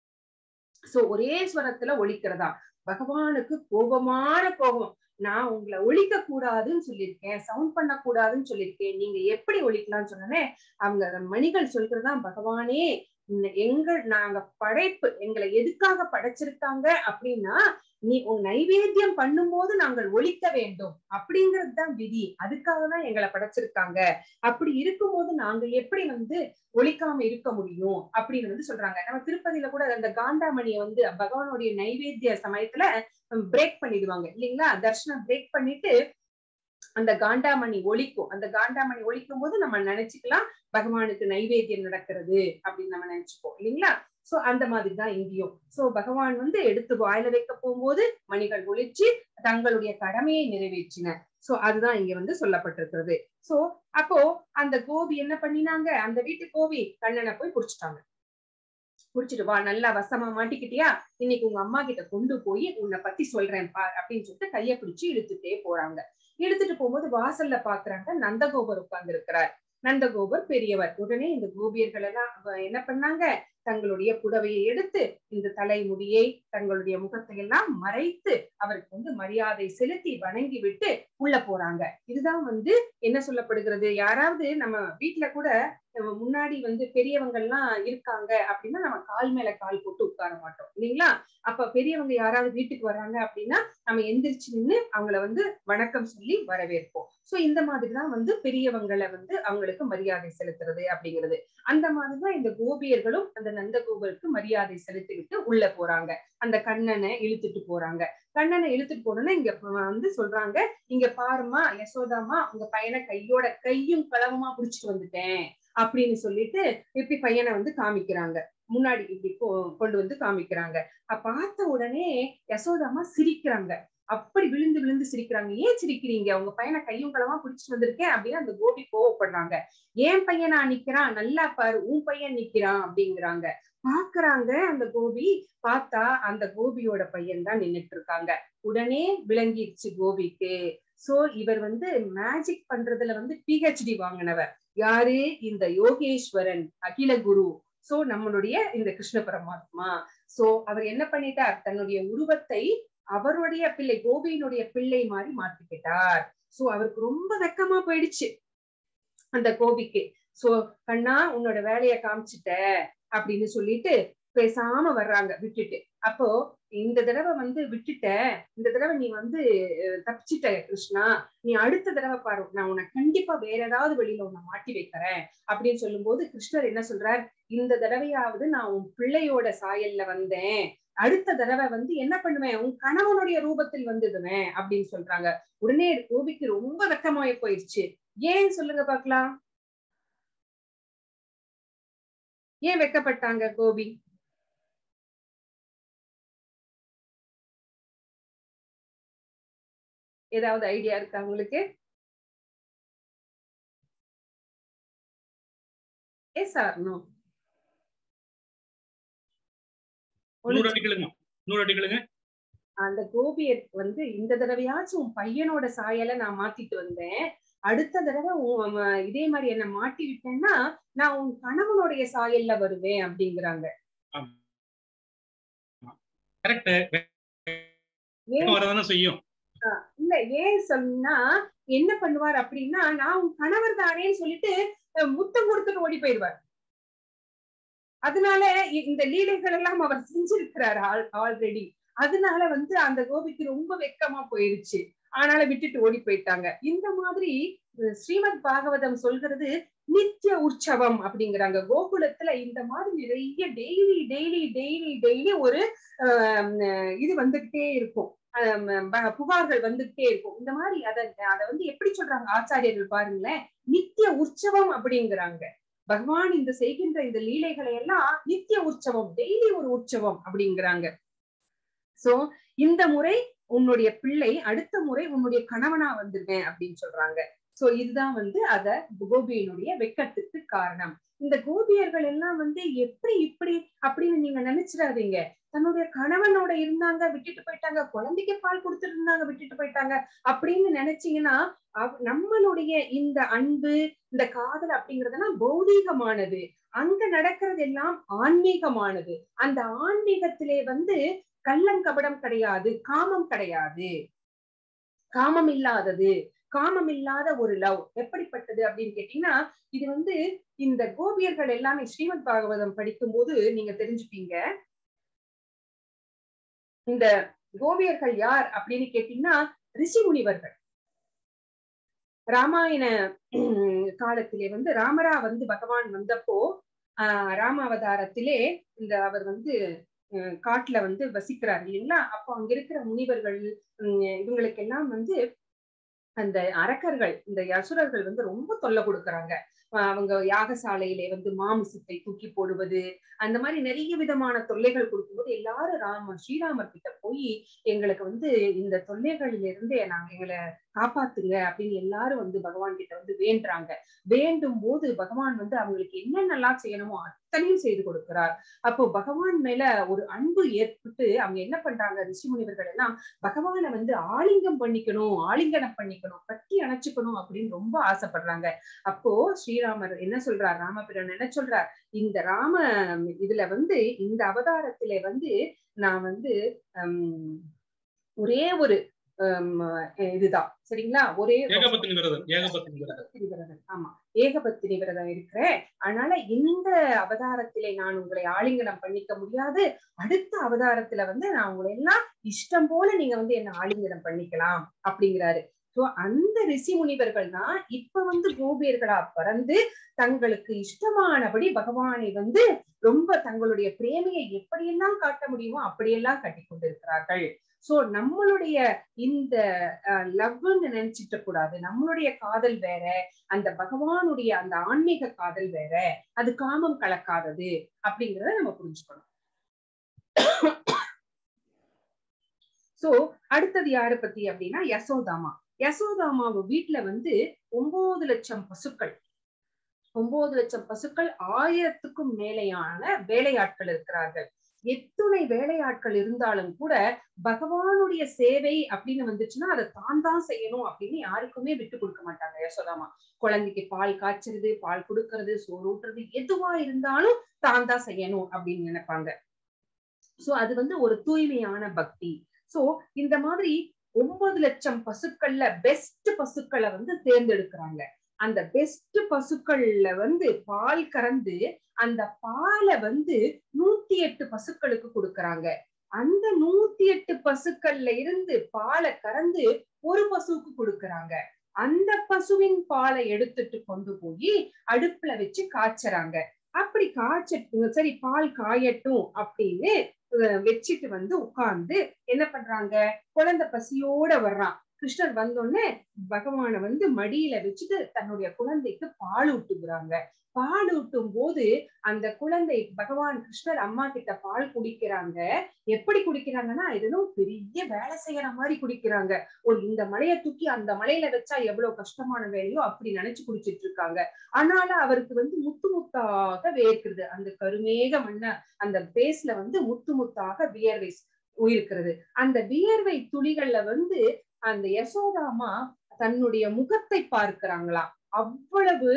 சோ ஒரே ஸ்வரத்துல ஒழிக்கிறதா பகவானுக்கு கோபமான கோபம் நான் உங்களை ஒழிக்க கூடாதுன்னு சொல்லியிருக்கேன் சவுண்ட் பண்ண கூடாதுன்னு சொல்லியிருக்கேன் நீங்க எப்படி ஒழிக்கலாம்னு சொன்னனே அவங்க மணிகள் சொல்றதுதான் பகவானே எங்கள் நாங்க படைப்பு எங்களை எதுக்காக படைச்சிருக்காங்க அப்படின்னா நீ உன் நைவேத்தியம் பண்ணும்போது நாங்கள் ஒழிக்க வேண்டும் அப்படிங்கிறது தான் விதி அதுக்காக தான் எங்களை படைச்சிருக்காங்க அப்படி இருக்கும்போது நாங்கள் எப்படி வந்து ஒழிக்காம இருக்க முடியும் அப்படின்னு வந்து சொல்றாங்க நம்ம திருப்பதியில கூட அந்த காண்டாமணியை வந்து பகவானுடைய நைவேத்திய சமயத்துல பிரேக் பண்ணிடுவாங்க இல்லைங்களா தர்ஷனம் பிரேக் பண்ணிட்டு அந்த காண்டாமணி ஒழிக்கும் அந்த காண்டாமணி ஒழிக்கும் போது நம்ம நினைச்சுக்கலாம் பகவானுக்கு நைவேத்தியம் நடக்கிறது அப்படின்னு நம்ம நினைச்சுப்போம் இல்லைங்களா சோ அந்த மாதிரிதான் இங்கேயும் சோ பகவான் வந்து எடுத்து வாயில வைக்க போகும்போது மணிகள் ஒழிச்சு தங்களுடைய கடமையை நிறைவேற்றின சோ அதுதான் இங்க வந்து சொல்லப்பட்டிருக்கிறது சோ அப்போ அந்த கோபி என்ன பண்ணினாங்க அந்த வீட்டு கோபி கண்ணனை போய் புடிச்சிட்டாங்க புடிச்சிட்டு வா நல்லா வசமா மாட்டிக்கிட்டியா இன்னைக்கு உங்க அம்மா கிட்ட கொண்டு போய் உன்னை பத்தி சொல்றேன் பார் அப்படின்னு சொல்லிட்டு கைய பிடிச்சு இழுத்துட்டே போறாங்க இழுத்துட்டு போகும்போது வாசல்ல பாக்குறாங்க நந்தகோபர் உட்கார்ந்து இருக்கிறார் நந்தகோபர் பெரியவர் உடனே இந்த கோபியர்கள் எல்லாம் என்ன பண்ணாங்க தங்களுடைய புடவையை எடுத்து இந்த தலைமுடியை தங்களுடைய முகத்தை எல்லாம் மறைத்து அவருக்கு வந்து மரியாதை செலுத்தி வணங்கி விட்டு உள்ள போறாங்க இதுதான் வந்து என்ன சொல்லப்படுகிறது யாராவது நம்ம வீட்டுல கூட நம்ம முன்னாடி வந்து பெரியவங்க எல்லாம் இருக்காங்க அப்படின்னா நம்ம கால் மேல கால் போட்டு உட்கார மாட்டோம் இல்லைங்களா அப்ப பெரியவங்க யாராவது வீட்டுக்கு வர்றாங்க அப்படின்னா நம்ம எந்திரிச்சு நின்று அவங்கள வந்து வணக்கம் சொல்லி வரவேற்போம் சோ இந்த மாதிரிதான் வந்து பெரியவங்களை வந்து அவங்களுக்கு மரியாதை செலுத்துறது அப்படிங்கிறது அந்த மாதிரிதான் இந்த கோபியர்களும் அந்த நந்தகோபருக்கு மரியாதை செலுத்திவிட்டு உள்ள போறாங்க அந்த கண்ணனை இழுத்துட்டு போறாங்க கண்ணனை இழுத்துட்டு போனோம்னா இங்க வந்து சொல்றாங்க இங்க பாருமா யசோதாமா உங்க பையனை கையோட கையும் களவுமா புடிச்சிட்டு வந்துட்டேன் அப்படின்னு சொல்லிட்டு இப்படி பையனை வந்து காமிக்கிறாங்க முன்னாடி இப்படி கொண்டு வந்து காமிக்கிறாங்க பார்த்த உடனே யசோதாமா சிரிக்கிறாங்க அப்படி விழுந்து விழுந்து சிரிக்கிறாங்க ஏன் சிரிக்கிறீங்க உங்க பையனை கையும் களமா பிடிச்சிட்டு வந்திருக்கேன் அப்படின்னு அந்த கோபி கோவப்படுறாங்க ஏன் பையனா நிக்கிறான் நல்லா பாரு உன் பையன் நிக்கிறான் அப்படிங்கிறாங்க பாக்குறாங்க அந்த கோபி பார்த்தா அந்த கோபியோட பையன் தான் நின்னுட்டு இருக்காங்க உடனே விளங்கிடுச்சு கோபிக்கு சோ இவர் வந்து மேஜிக் பண்றதுல வந்து பிஹெச்டி வாங்கினவர் யாரு இந்த யோகேஸ்வரன் அகில குரு சோ நம்மளுடைய இந்த கிருஷ்ண பரமாத்மா சோ அவர் என்ன பண்ணிட்டார் தன்னுடைய உருவத்தை அவருடைய பிள்ளை கோபியினுடைய பிள்ளை மாதிரி மாத்திக்கிட்டார் சோ அவருக்கு ரொம்ப வெக்கமா போயிடுச்சு அந்த கோபிக்கு சோ கண்ணா உன்னோட வேலைய காமிச்சிட்ட அப்படின்னு சொல்லிட்டு பேசாம வர்றாங்க விட்டுட்டு அப்போ இந்த தடவை வந்து விட்டுட்ட இந்த தடவை நீ வந்து தப்பிச்சிட்ட கிருஷ்ணா நீ அடுத்த தடவை பாரு நான் உன்னை கண்டிப்பா வேற ஏதாவது வெளியில உன்னை மாட்டி வைக்கிறேன் அப்படின்னு சொல்லும் போது கிருஷ்ணர் என்ன சொல்றார் இந்த தடவையாவது நான் உன் பிள்ளையோட சாயல்ல வந்தேன் அடுத்த தடவை வந்து என்ன பண்ணுவேன் உன் கணவனுடைய ரூபத்தில் வந்துடுவேன் அப்படின்னு சொல்றாங்க உடனே கோபிக்கு ரொம்ப வெக்கமாயி போயிடுச்சு ஏன் சொல்லுங்க பாக்கலாம் ஏன் வெக்கப்பட்டாங்க கோபி ஏதாவது ஐடியா இருக்கா உங்களுக்கு எஸ் ஆர் நோ நூறு அடிகளுங்க நூறு அடிகளுங்க அந்த கோபியர் வந்து இந்த தடவையாச்சும் உன் பையனோட சாயலை நான் மாத்திட்டு வந்தேன் அடுத்த தடவை இதே மாதிரி என்ன மாட்டி விட்டேன்னா நான் உன் கணவனுடைய சாயல்ல வருவேன் அப்படிங்கிறாங்க செய்யும் இல்ல ஏன் சொன்னா என்ன பண்ணுவார் அப்படின்னா நான் உன் கணவர் தானேன்னு சொல்லிட்டு முத்தம் கொடுத்துட்டு ஓடி போயிடுவார் அதனால இந்த லீலைகள் எல்லாம் அவர் செஞ்சிருக்கிறார் ஆல்ரெடி அதனால வந்து அந்த கோபிக்கு ரொம்ப வெக்கமா போயிருச்சு ஆனால விட்டுட்டு ஓடி போயிட்டாங்க இந்த மாதிரி ஸ்ரீமத் பாகவதம் சொல்கிறது நித்திய உற்சவம் அப்படிங்கிறாங்க கோகுலத்துல இந்த மாதிரி நிறைய டெய்லி டெய்லி டெய்லி டெய்லி ஒரு இது வந்துகிட்டே இருக்கும் புகார்கள் வந்துகிட்டே இருக்கும் இந்த மாதிரி அத அத வந்து எப்படி சொல்றாங்க ஆச்சாரியர்கள் பாருங்களேன் நித்திய உற்சவம் அப்படிங்கிறாங்க பகவான் இந்த செய்கின்ற இந்த லீலைகளை எல்லாம் நித்திய உற்சவம் டெய்லி ஒரு உற்சவம் அப்படிங்கிறாங்க சோ இந்த முறை உன்னுடைய பிள்ளை அடுத்த முறை உன்னுடைய கணவனா வந்துருவேன் அப்படின்னு சொல்றாங்க சோ இதுதான் வந்து அத கோபியினுடைய வெக்கத்துக்கு காரணம் இந்த கோபியர்கள் எல்லாம் வந்து எப்படி இப்படி அப்படின்னு நீங்க நினைச்சிடாதீங்க தன்னுடைய கணவனோட இருந்தாங்க விட்டுட்டு போயிட்டாங்க குழந்தைக்கு பால் கொடுத்துட்டு இருந்தாங்க விட்டுட்டு போயிட்டாங்க அப்படின்னு நினைச்சீங்கன்னா நம்மளுடைய இந்த அன்பு இந்த காதல் அப்படிங்கறதெல்லாம் பௌதீகமானது அங்க நடக்கிறது எல்லாம் ஆன்மீகமானது அந்த ஆன்மீகத்திலே வந்து கள்ளங்கபடம் கிடையாது காமம் கிடையாது காமம் இல்லாதது காமம் இல்லாத ஒரு லவ் எப்படிப்பட்டது அப்படின்னு கேட்டீங்கன்னா இது வந்து இந்த கோபியர்கள் எல்லாமே ஸ்ரீமத் பாகவதம் படிக்கும் போது நீங்க தெரிஞ்சுப்பீங்க இந்த கோபியர்கள் யார் அப்படின்னு கேட்டீங்கன்னா ரிஷி முனிவர்கள் ராமாயண காலத்திலே வந்து ராமரா வந்து பகவான் வந்தப்போ ஆஹ் ராமாவதாரத்திலே இந்த அவர் வந்து காட்டுல வந்து வசிக்கிறார் இல்லைங்களா அப்போ அங்க இருக்கிற முனிவர்கள் இவங்களுக்கெல்லாம் வந்து அந்த அரக்கர்கள் இந்த அசுரர்கள் வந்து ரொம்ப தொல்லை கொடுக்கறாங்க அவங்க யாகசாலையிலே வந்து மாமிசத்தை தூக்கி போடுவது அந்த மாதிரி நிறைய விதமான தொல்லைகள் கொடுக்கும்போது எல்லாரும் ராம ஸ்ரீராமர் கிட்ட போய் எங்களுக்கு வந்து இந்த தொல்லைகளில இருந்து நாங்க எங்களை காப்பாத்துங்க அப்படின்னு எல்லாரும் வந்து பகவான் கிட்ட வந்து வேண்டுறாங்க வேண்டும் போது பகவான் வந்து அவங்களுக்கு என்னென்னலாம் செய்யணுமோ அத்தனையும் செய்து கொடுக்கிறார் அப்போ பகவான் மேல ஒரு அன்பு ஏற்பட்டு அவங்க என்ன பண்றாங்க ரிஷி முனிவர்கள் எல்லாம் பகவானை வந்து ஆலிங்கம் பண்ணிக்கணும் ஆலிங்கனம் பண்ணிக்கணும் கட்டி அணைச்சுக்கணும் அப்படின்னு ரொம்ப ஆசைப்படுறாங்க அப்போ ஸ்ரீ ஸ்ரீராமர் என்ன சொல்றார் ராமபிரான் என்ன சொல்றார் இந்த ராம இதுல வந்து இந்த அவதாரத்தில வந்து நான் வந்து ஹம், ஒரே ஒரு ஹம், இதுதான் சரிங்களா ஒரே ஏகபத்தினி விரதம் ஏகபத்தினி விரதம் ஏகபத்தினி விரதம் ஆமா ஏகபத்தினி விரதம் இருக்கிறேன் அதனால இந்த அவதாரத்திலே நான் உங்களை ஆலிங்கனம் பண்ணிக்க முடியாது அடுத்த அவதாரத்துல வந்து நான் உங்களை எல்லாம் இஷ்டம் போல நீங்க வந்து என்ன ஆலிங்கனம் பண்ணிக்கலாம் அப்படிங்கிறாரு சோ அந்த ரிஷி முனிவர்கள் தான் இப்ப வந்து கோபியர்களா பிறந்து தங்களுக்கு இஷ்டமானபடி பகவானை வந்து ரொம்ப தங்களுடைய பிரேமையை எப்படியெல்லாம் காட்ட முடியுமோ அப்படியெல்லாம் கட்டி கொண்டிருக்கிறார்கள் சோ நம்மளுடைய இந்த லவ்னு நினைச்சிட்டு கூடாது நம்மளுடைய காதல் வேற அந்த பகவானுடைய அந்த ஆன்மீக காதல் வேற அது காமம் கலக்காதது அப்படிங்கறத நம்ம புரிஞ்சுக்கணும் சோ அடுத்தது யாரு பத்தி அப்படின்னா யசோதாமா யசோதாமாவு வீட்டுல வந்து ஒன்பது லட்சம் பசுக்கள் ஒன்பது லட்சம் பசுக்கள் ஆயிரத்துக்கும் மேலையான வேலையாட்கள் இருக்கிறார்கள் எத்துணை வேலையாட்கள் இருந்தாலும் கூட பகவானுடைய சேவை அப்படின்னு வந்துச்சுன்னா அதை தான் தான் செய்யணும் அப்படின்னு யாருக்குமே விட்டு கொடுக்க மாட்டாங்க யசோதாமா குழந்தைக்கு பால் காய்ச்சறது பால் கொடுக்கறது சோறு ஊட்டுறது எதுவா இருந்தாலும் தான் தான் செய்யணும் அப்படின்னு நினைப்பாங்க சோ அது வந்து ஒரு தூய்மையான பக்தி சோ இந்த மாதிரி ஒன்பது லட்சம் பசுக்கள்ல பெஸ்ட் பசுக்களை வந்து தேர்ந்தெடுக்கிறாங்க அந்த பெஸ்ட் பசுக்கள்ல வந்து பால் கறந்து அந்த பாலை வந்து நூத்தி எட்டு பசுக்களுக்கு கொடுக்கறாங்க அந்த நூத்தி எட்டு பசுக்கள்ல இருந்து பாலை கறந்து ஒரு பசுவுக்கு கொடுக்கறாங்க அந்த பசுவின் பாலை எடுத்துட்டு கொண்டு போய் அடுப்புல வச்சு காய்ச்சறாங்க அப்படி காய்ச்ச சரி பால் காயட்டும் அப்படின்னு அஹ் வச்சுட்டு வந்து உட்கார்ந்து என்ன பண்றாங்க குழந்தை பசியோட வர்றான் கிருஷ்ணர் வந்தோடனே பகவானை வந்து மடியில வச்சுட்டு தன்னுடைய குழந்தைக்கு பால் ஊட்டுகிறாங்க பால் ஊட்டும் போது அந்த குழந்தை பகவான் கிருஷ்ணர் அம்மா கிட்ட பால் குடிக்கிறாங்க எப்படி குடிக்கிறாங்கன்னா ஏதோ பெரிய வேலை செய்யற மாதிரி குடிக்கிறாங்க ஒரு இந்த மலைய தூக்கி அந்த மலையில வச்சா எவ்வளவு கஷ்டமான வேலையோ அப்படி நினைச்சு குடிச்சிட்டு இருக்காங்க ஆனாலும் அவருக்கு வந்து முத்து முத்தாக வேர்க்கிறது அந்த கருமேக மண்ண அந்த பேஸ்ல வந்து முத்து முத்தாக வியர்வை இருக்கிறது அந்த வியர்வை துளிகள்ல வந்து அந்த யசோதாமா தன்னுடைய முகத்தை பார்க்கிறாங்களாம் அவ்வளவு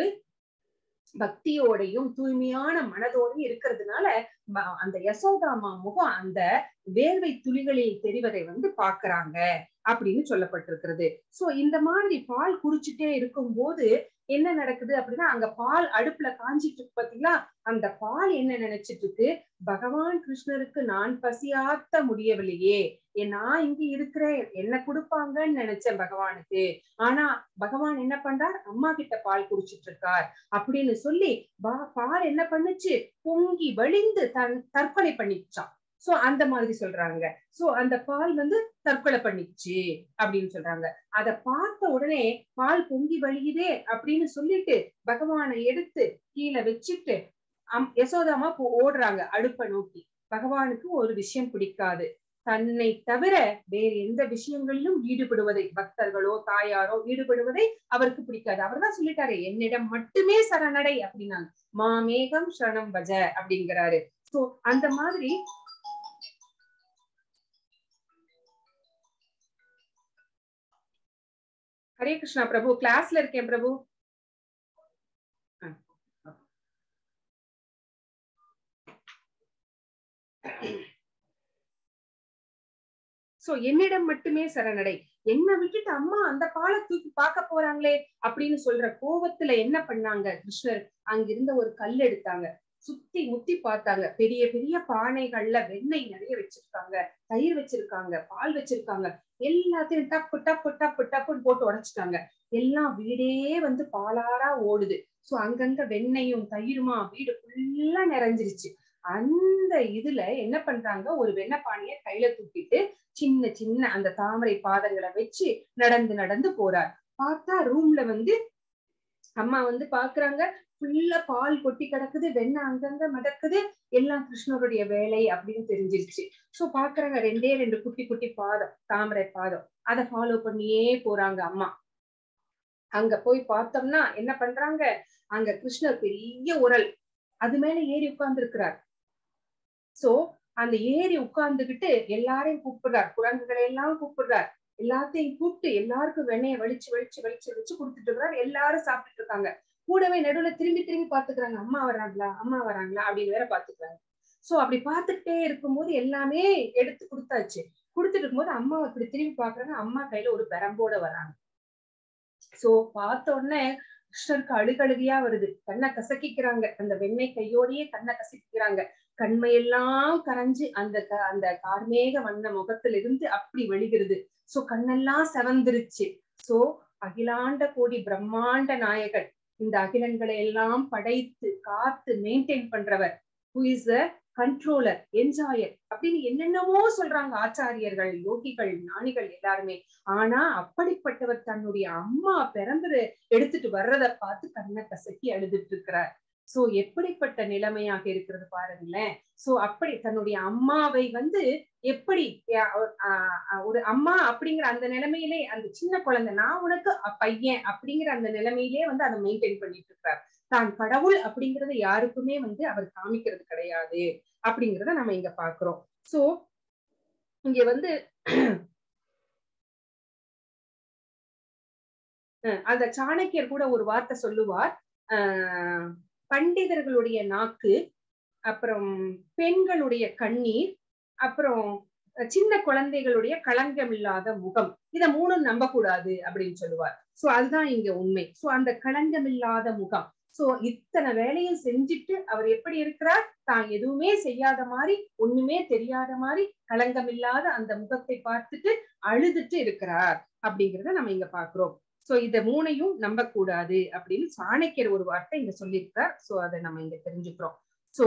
பக்தியோடையும் தூய்மையான மனதோடையும் இருக்கிறதுனால ம- அந்த யசோதாமா முகம் அந்த வேர்வை துளிகளில் தெரிவதை வந்து பாக்குறாங்க அப்படின்னு சொல்லப்பட்டிருக்கிறது சோ இந்த மாதிரி பால் குடிச்சிட்டே இருக்கும் போது என்ன நடக்குது அப்படின்னா அங்க பால் அடுப்புல காஞ்சிட்டு இருக்கு பாத்தீங்களா அந்த பால் என்ன நினைச்சிட்டு இருக்கு பகவான் கிருஷ்ணருக்கு நான் பசியாத்த முடியவில்லையே ஏ, நான் இங்க இருக்கிறேன் என்ன கொடுப்பாங்கன்னு நினைச்சேன் பகவானுக்கு ஆனா பகவான் என்ன பண்றார் அம்மா கிட்ட பால் குடிச்சிட்டு இருக்கார் அப்படின்னு சொல்லி பா- பால் என்ன பண்ணுச்சு பொங்கி வழிந்து தன் தற்கொலை பண்ணிச்சான் சோ அந்த மாதிரி சொல்றாங்க சோ அந்த பால் வந்து தற்கொலை பண்ணிச்சு அப்படின்னு சொல்றாங்க அத பார்த்த உடனே பால் பொங்கி வழியுதே அப்படின்னு சொல்லிட்டு பகவானை எடுத்து கீழே வச்சுட்டு அம் யசோதாமா போ- ஓடுறாங்க அடுப்பை நோக்கி பகவானுக்கு ஒரு விஷயம் பிடிக்காது தன்னை தவிர வேறு எந்த விஷயங்களிலும் ஈடுபடுவதை பக்தர்களோ தாயாரோ ஈடுபடுவதை அவருக்கு பிடிக்காது அவர்தான் சொல்லிட்டாரு என்னிடம் மட்டுமே சரணடை அப்படின்னாங்க மாமேகம் சரணம் பஜ அப்படிங்கிறாரு சோ அந்த மாதிரி ஹரே கிருஷ்ணா பிரபு கிளாஸ்ல இருக்கேன் பிரபு சோ என்னிடம் மட்டுமே சரணடை என்ன விட்டுட்டு அம்மா அந்த பாலை தூக்கி பார்க்க போறாங்களே அப்படின்னு சொல்ற கோவத்துல என்ன பண்ணாங்க கிருஷ்ணர் அங்கிருந்த ஒரு கல் எடுத்தாங்க சுத்தி முத்தி பார்த்தாங்க பெரிய பெரிய பானைகள்ல வெண்ணெய் நிறைய வச்சிருக்காங்க தயிர் வச்சிருக்காங்க பால் வச்சிருக்காங்க எல்லாத்தையும் டப்பு டப்பு டப்பு டப்புன்னு போட்டு உடைச்சிட்டாங்க எல்லாம் வீடே வந்து பாலாரா ஓடுது சோ அங்கங்க வெண்ணெயும் தயிருமா வீடு ஃபுல்லா நிறைஞ்சிருச்சு அந்த இதுல என்ன பண்றாங்க ஒரு வெண்ணெய் பானைய கையில தூக்கிட்டு சின்ன சின்ன அந்த தாமரை பாதங்களை வச்சு நடந்து நடந்து போறார் பார்த்தா ரூம்ல வந்து அம்மா வந்து பாக்குறாங்க ஃபுல்லா பால் கொட்டி கிடக்குது வெண்ணெய் அங்கங்க மிதக்குது எல்லாம் கிருஷ்ணருடைய வேலை அப்படின்னு தெரிஞ்சிருச்சு சோ பாக்குறாங்க ரெண்டே ரெண்டு குட்டி குட்டி பாதம் தாமரை பாதம் அதை ஃபாலோ பண்ணியே போறாங்க அம்மா அங்க போய் பார்த்தோம்னா என்ன பண்றாங்க அங்க கிருஷ்ணர் பெரிய உரல் அது மேல ஏறி உட்கார்ந்து இருக்கிறார் சோ அந்த ஏறி உட்கார்ந்துகிட்டு எல்லாரையும் கூப்பிடுறார் குரங்குகளை எல்லாம் கூப்பிடுறார் எல்லாத்தையும் கூப்பிட்டு எல்லாருக்கும் வெண்ணெய வலிச்சு வலிச்சு வலிச்சு வச்சு கொடுத்துட்டு இருக்கிறார் எல்லாரும் சாப்பிட்டுட்டு இருக்காங்க கூடவே நடுவுல திரும்பி திரும்பி பாத்துக்கிறாங்க அம்மா வராங்களா அம்மா வராங்களா அப்படின்னு வேற பாத்துக்கிறாங்க சோ அப்படி பாத்துக்கிட்டே இருக்கும்போது எல்லாமே எடுத்து கொடுத்தாச்சு கொடுத்துட்டு இருக்கும்போது அம்மா அப்படி திரும்பி பாக்குறாங்க அம்மா கையில ஒரு பெரம்போட வராங்க சோ பார்த்த உடனே கிருஷ்ணருக்கு அழுகழுகையா வருது கண்ணை கசக்கிக்கிறாங்க அந்த வெண்ணெய் கையோடயே கண்ணை கசக்கிக்கிறாங்க கண்மையெல்லாம் கரைஞ்சு அந்த க- அந்த கார்மேக வண்ண முகத்துல இருந்து அப்படி வெளிகிறது சோ கண்ணெல்லாம் செவந்துருச்சு சோ அகிலாண்ட கோடி பிரம்மாண்ட நாயகன் இந்த அகிலன்களை எல்லாம் படைத்து காத்து மெயின்டைன் பண்றவர் who is a controller enjoyer அப்படின்னு என்னென்னவோ சொல்றாங்க ஆச்சாரியர்கள் யோகிகள் ஞானிகள் எல்லாருமே ஆனா அப்படிப்பட்டவர் தன்னுடைய அம்மா பெரம்பு எடுத்துட்டு வர்றத பார்த்து கண்ணை கசக்கி அழுதுட்டு இருக்கிறார் சோ எப்படிப்பட்ட நிலைமையாக இருக்கிறது பாருங்களேன் சோ அப்படி தன்னுடைய அம்மாவை வந்து எப்படி அஹ் அஹ் அஹ் ஒரு அம்மா அப்படிங்கிற அந்த நிலைமையிலே அந்த சின்ன குழந்தை நான் உனக்கு அ- பையன் அப்படிங்கிற அந்த நிலைமையிலே வந்து அதை மெயின்டைன் பண்ணிட்டு இருக்கார் தான் கடவுள் அப்படிங்கறத யாருக்குமே வந்து அவர் காமிக்கிறது கிடையாது அப்படிங்கறத நம்ம இங்க பாக்குறோம் சோ இங்க வந்து அஹ் அந்த சாணக்கியர் கூட ஒரு வார்த்தை சொல்லுவார் ஆஹ் பண்டிதர்களுடைய நாக்கு அப்புறம் பெண்களுடைய கண்ணீர் அப்புறம் சின்ன குழந்தைகளுடைய களங்கம் இல்லாத முகம் இத மூணும் நம்ப கூடாது அப்படின்னு சொல்லுவார் சோ அதுதான் இங்க உண்மை சோ அந்த களங்கம் இல்லாத முகம் சோ இத்தனை வேலையும் செஞ்சுட்டு அவர் எப்படி இருக்கிறார் தான் எதுவுமே செய்யாத மாதிரி ஒண்ணுமே தெரியாத மாதிரி களங்கம் இல்லாத அந்த முகத்தை பார்த்துட்டு அழுதுட்டு இருக்கிறார் அப்படிங்கறத நம்ம இங்க பாக்குறோம் சோ இத மூணையும் நம்ப கூடாது அப்படின்னு சாணக்கியர் ஒரு வார்த்தை இங்க சொல்லியிருக்கார் சோ அதை நம்ம இங்க தெரிஞ்சுக்கிறோம் சோ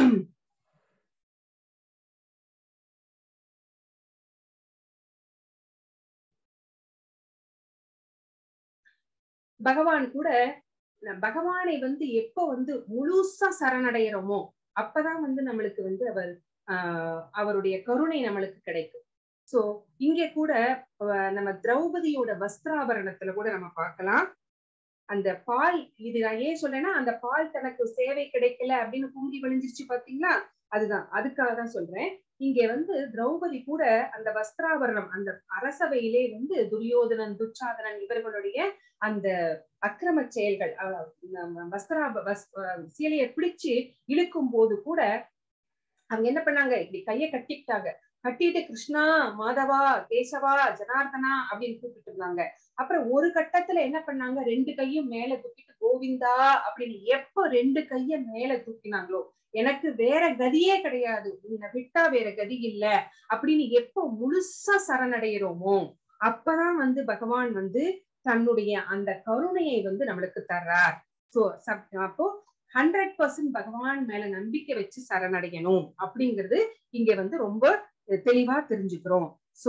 பகவான் கூட ந- பகவானை வந்து எப்ப வந்து முழுசா சரணடைகிறோமோ அப்பதான் வந்து நம்மளுக்கு வந்து அவர் ஆஹ் அவருடைய கருணை நம்மளுக்கு கிடைக்கும் சோ இங்க கூட அஹ் நம்ம திரௌபதியோட வஸ்திராபரணத்துல கூட நம்ம பார்க்கலாம் அந்த பால் இது நான் ஏன் சொல்றேன்னா அந்த பால் தனக்கு சேவை கிடைக்கல அப்படின்னு கும்பி விழிஞ்சிருச்சு பாத்தீங்களா அதுதான் அதுக்காக தான் சொல்றேன் இங்க வந்து திரௌபதி கூட அந்த வஸ்திராபரணம் அந்த அரசவையிலே வந்து துரியோதனன் துச்சாதனன் இவர்களுடைய அந்த அக்கிரம செயல்கள் அஹ் நம்ம வஸ்திராப வஸ் அஹ் சீலையை பிடிச்சு இழுக்கும் போது கூட அவங்க என்ன பண்ணாங்க இப்படி கைய கட்டிக்கிட்டாங்க கட்டிட்டு கிருஷ்ணா மாதவா கேசவா ஜனார்தனா அப்படின்னு கூப்பிட்டு இருந்தாங்க அப்புறம் ஒரு கட்டத்துல என்ன பண்ணாங்க ரெண்டு கையும் மேல தூக்கிட்டு கோவிந்தா அப்படின்னு எப்ப ரெண்டு கைய மேல தூக்கினாங்களோ எனக்கு வேற கதியே கிடையாது உன்னை விட்டா வேற கதி இல்ல அப்படின்னு எப்போ முழுசா சரணடைகிறோமோ அப்பதான் வந்து பகவான் வந்து தன்னுடைய அந்த கருணையை வந்து நம்மளுக்கு தர்றார் சோ அப்போ ஹண்ட்ரட் பர்சன்ட் பகவான் மேல நம்பிக்கை வச்சு சரணடையணும் அப்படிங்கிறது இங்க வந்து ரொம்ப தெளிவா தெரிஞ்சுக்கிறோம் சோ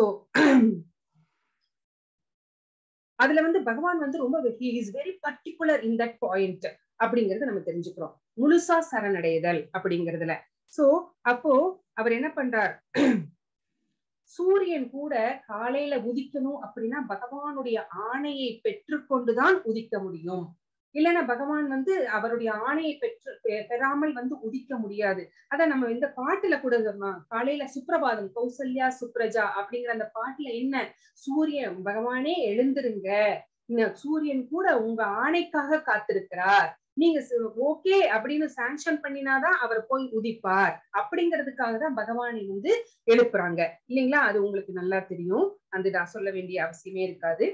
அதுல வந்து பகவான் வந்து ரொம்ப is very particular in that point அப்படிங்கறது நம்ம தெரிஞ்சுக்கிறோம் முழுசா சரணடைதல் அப்படிங்கறதுல சோ அப்போ அவர் என்ன பண்றார் சூரியன் கூட காலையில உதிக்கணும் அப்படின்னா பகவானுடைய ஆணையை பெற்றுக்கொண்டுதான் உதிக்க முடியும் இல்லைன்னா பகவான் வந்து அவருடைய ஆணையை பெற்று பெ- பெறாமல் வந்து உதிக்க முடியாது அத நம்ம இந்த பாட்டுல கூட நம்ம காலையில சுப்ரபாதம் கௌசல்யா சுப்ரஜா அப்படிங்கிற அந்த பாட்டுல என்ன சூரியன் பகவானே எழுந்திருங்க இந்த சூரியன் கூட உங்க ஆணைக்காக காத்திருக்கிறார் நீங்க ஓகே அப்படின்னு சாங்ஷன் பண்ணினாதான் அவர் போய் உதிப்பார் அப்படிங்கிறதுக்காக தான் பகவானை வந்து எழுப்புறாங்க இல்லைங்களா அது உங்களுக்கு நல்லா தெரியும் அது நான் சொல்ல வேண்டிய அவசியமே இருக்காது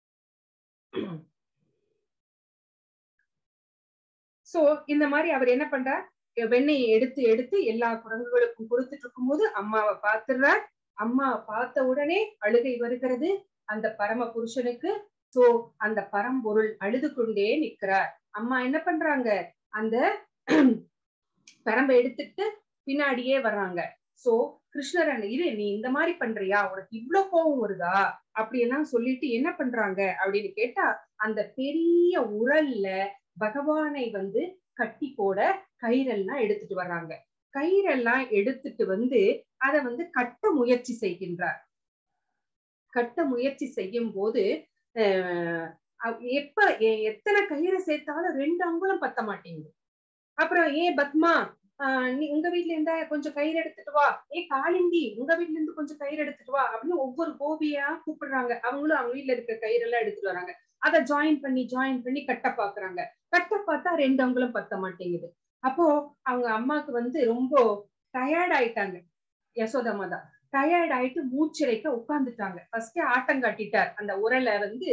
சோ இந்த மாதிரி அவர் என்ன பண்றார் வெண்ணெயை எடுத்து எடுத்து எல்லா குரங்குகளுக்கும் கொடுத்துட்டு இருக்கும்போது அம்மாவை பார்த்துடுறார் அம்மாவை பார்த்த உடனே அழுகை வருகிறது அந்த பரம புருஷனுக்கு சோ அந்த பரம்பொருள் அழுது கொண்டே நிக்கிறார் அம்மா என்ன பண்றாங்க அந்த பரம்பை எடுத்துட்டு பின்னாடியே வர்றாங்க சோ கிருஷ்ணரன் இரு நீ இந்த மாதிரி பண்றியா உனக்கு இவ்வளவு கோவம் வருதா அப்படியெல்லாம் சொல்லிட்டு என்ன பண்றாங்க அப்படின்னு கேட்டா அந்த பெரிய உரல்ல பகவானை வந்து கட்டி போட கயிறெல்லாம் எடுத்துட்டு வர்றாங்க கயிறெல்லாம் எடுத்துட்டு வந்து அதை வந்து கட்ட முயற்சி செய்கின்றார் கட்ட முயற்சி செய்யும் போது ஆஹ் எப்ப எ- எத்தனை கயிறை சேர்த்தாலும் ரெண்டு அங்குலம் பத்த மாட்டேங்குது அப்புறம் ஏன் பத்மா ஆஹ் நீ உங்க வீட்ல இருந்தா கொஞ்சம் கயிறு எடுத்துட்டு வா ஏ காளிந்தி உங்க வீட்ல இருந்து கொஞ்சம் கயிறு எடுத்துட்டு வா அப்படின்னு ஒவ்வொரு கோபியா கூப்பிடுறாங்க அவங்களும் அவங்க வீட்ல இருக்க கயிறு எல்லாம் எடுத்துட்டு வராங்க அதை ஜாயின் பண்ணி ஜாயின் பண்ணி கட்ட பாக்குறாங்க கட்ட பார்த்தா ரெண்டு அங்குலம் பத்த மாட்டேங்குது அப்போ அவங்க அம்மாக்கு வந்து ரொம்ப டயர்ட் ஆயிட்டாங்க யசோதம்மா தான் டயர்ட் ஆயிட்டு மூச்சிறைக்க உட்கார்ந்துட்டாங்க ஃபர்ஸ்ட் ஆட்டம் காட்டிட்டார் அந்த உரலை வந்து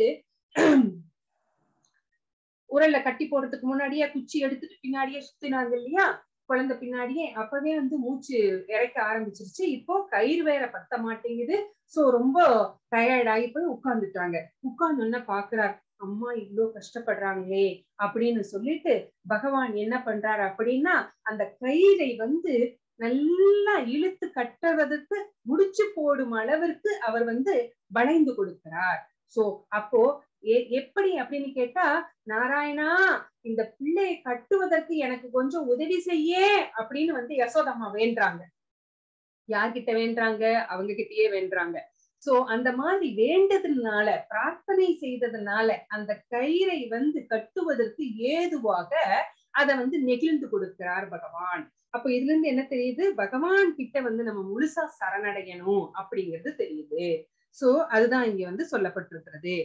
உரல்ல கட்டி போடுறதுக்கு முன்னாடியே குச்சி எடுத்துட்டு பின்னாடியே சுத்தினாங்க இல்லையா குழந்தை பின்னாடியே அப்பவே வந்து மூச்சு இறைக்க ஆரம்பிச்சிருச்சு இப்போ கயிறு வேற பத்த மாட்டேங்குது சோ ரொம்ப டயர்ட் ஆகி போய் உட்கார்ந்துட்டாங்க உட்கார்ந்து பாக்குறார் அம்மா இவ்ளோ கஷ்டப்படுறாங்களே அப்படின்னு சொல்லிட்டு பகவான் என்ன பண்றாரு அப்படின்னா அந்த கயிறை வந்து நல்லா இழுத்து கட்டுவதற்கு முடிச்சு போடும் அளவிற்கு அவர் வந்து வளைந்து கொடுக்கிறார் சோ அப்போ எப்படி அப்படின்னு கேட்டா நாராயணா இந்த பிள்ளையை கட்டுவதற்கு எனக்கு கொஞ்சம் உதவி செய்ய அப்படின்னு வந்து யசோதம்மா வேண்டாங்க யார்கிட்ட வேண்டாங்க அவங்க கிட்டயே வேண்டாங்க சோ அந்த மாதிரி வேண்டதுனால பிரார்த்தனை செய்ததுனால அந்த கயிறை வந்து கட்டுவதற்கு ஏதுவாக அதை வந்து நெகிழ்ந்து கொடுக்கிறார் பகவான் அப்ப இதுல இருந்து என்ன தெரியுது பகவான் கிட்ட வந்து நம்ம முழுசா சரணடையணும் அப்படிங்கிறது தெரியுது சோ அதுதான் இங்க வந்து சொல்லப்பட்டிருக்கிறது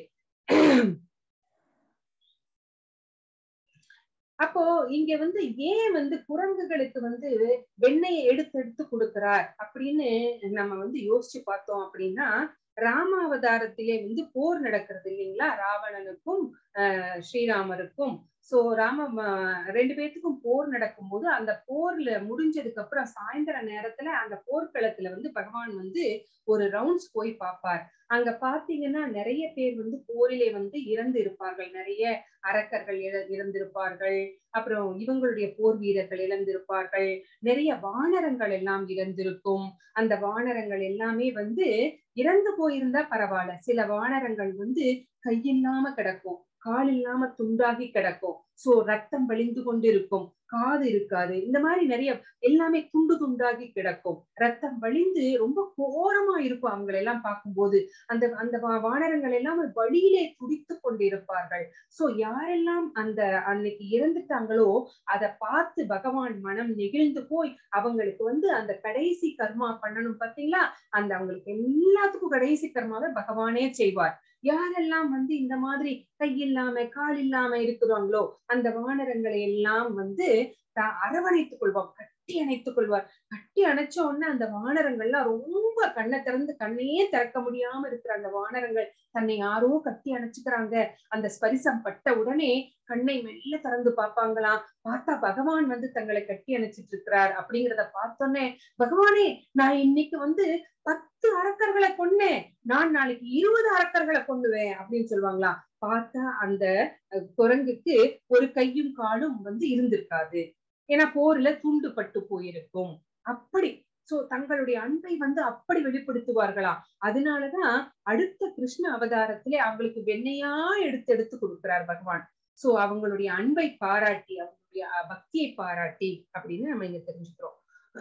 அப்போ இங்க வந்து ஏன் வந்து குரங்குகளுக்கு வந்து வெண்ணெயை எடுத்து எடுத்து கொடுக்கிறார் அப்படின்னு நம்ம வந்து யோசிச்சு பார்த்தோம் அப்படின்னா ராமாவதாரத்திலே வந்து போர் நடக்கிறது இல்லைங்களா ராவணனுக்கும் அஹ் ஸ்ரீராமருக்கும் சோ ராம ரெண்டு பேர்த்துக்கும் போர் நடக்கும் போது அந்த போர்ல முடிஞ்சதுக்கு அப்புறம் சாயந்தர நேரத்துல அந்த போர்க்களத்துல வந்து பகவான் வந்து ஒரு ரவுண்ட்ஸ் போய் பார்ப்பார் அங்க பாத்தீங்கன்னா நிறைய பேர் வந்து போரிலே வந்து இறந்து இருப்பார்கள் நிறைய அரக்கர்கள் இறந்திருப்பார்கள் அப்புறம் இவங்களுடைய போர் வீரர்கள் இழந்திருப்பார்கள் நிறைய வானரங்கள் எல்லாம் இறந்திருக்கும் அந்த வானரங்கள் எல்லாமே வந்து இறந்து போயிருந்தா பரவாயில்ல சில வானரங்கள் வந்து கையில்லாம கிடக்கும் கால் இல்லாம துண்டாகி கிடக்கும் சோ ரத்தம் வழிந்து கொண்டு இருக்கும் காது இருக்காது இந்த மாதிரி நிறைய எல்லாமே துண்டு துண்டாகி கிடக்கும் ரத்தம் வழிந்து ரொம்ப கோரமா இருக்கும் அவங்களை எல்லாம் பார்க்கும்போது அந்த அந்த வானரங்கள் எல்லாம் வழியிலே துடித்து கொண்டிருப்பார்கள் சோ யாரெல்லாம் அந்த அன்னைக்கு இறந்துட்டாங்களோ அதை பார்த்து பகவான் மனம் நெகிழ்ந்து போய் அவங்களுக்கு வந்து அந்த கடைசி கர்மா பண்ணணும் பாத்தீங்களா அந்த அவங்களுக்கு எல்லாத்துக்கும் கடைசி கர்மாவை பகவானே செய்வார் யாரெல்லாம் வந்து இந்த மாதிரி கை இல்லாம கால் இல்லாம இருக்கிறாங்களோ அந்த வானரங்களை எல்லாம் வந்து அரவணைத்துக் கொள்வார் கட்டி அணைத்துக் கொள்வார் கட்டி அணைச்ச உடனே அந்த வானரங்கள்லாம் ரொம்ப கண்ணை திறந்து கண்ணையே திறக்க முடியாம இருக்கிற அந்த வானரங்கள் தன்னை யாரோ கட்டி அணைச்சுக்கிறாங்க அந்த ஸ்பரிசம் பட்ட உடனே கண்ணை மெல்ல திறந்து பார்ப்பாங்களாம் பார்த்தா பகவான் வந்து தங்களை கட்டி அணைச்சிட்டு இருக்கிறார் அப்படிங்கிறத பார்த்தோன்னே பகவானே நான் இன்னைக்கு வந்து பத்து அரக்கர்களை கொன்னேன் நான் நாளைக்கு இருபது அரக்கர்களை கொண்டுவேன் அப்படின்னு சொல்லுவாங்களாம் பார்த்தா அந்த குரங்குக்கு ஒரு கையும் காலும் வந்து இருந்திருக்காது ஏன்னா போர்ல துண்டு பட்டு போயிருக்கும் அப்படி சோ தங்களுடைய அன்பை வந்து அப்படி வெளிப்படுத்துவார்களாம் அதனாலதான் அடுத்த கிருஷ்ண அவதாரத்திலே அவங்களுக்கு வெண்ணையா எடுத்து எடுத்து கொடுக்கிறார் பகவான் சோ அவங்களுடைய அன்பை பாராட்டி அவங்களுடைய பக்தியை பாராட்டி அப்படின்னு நம்ம இங்க தெரிஞ்சுக்கிறோம்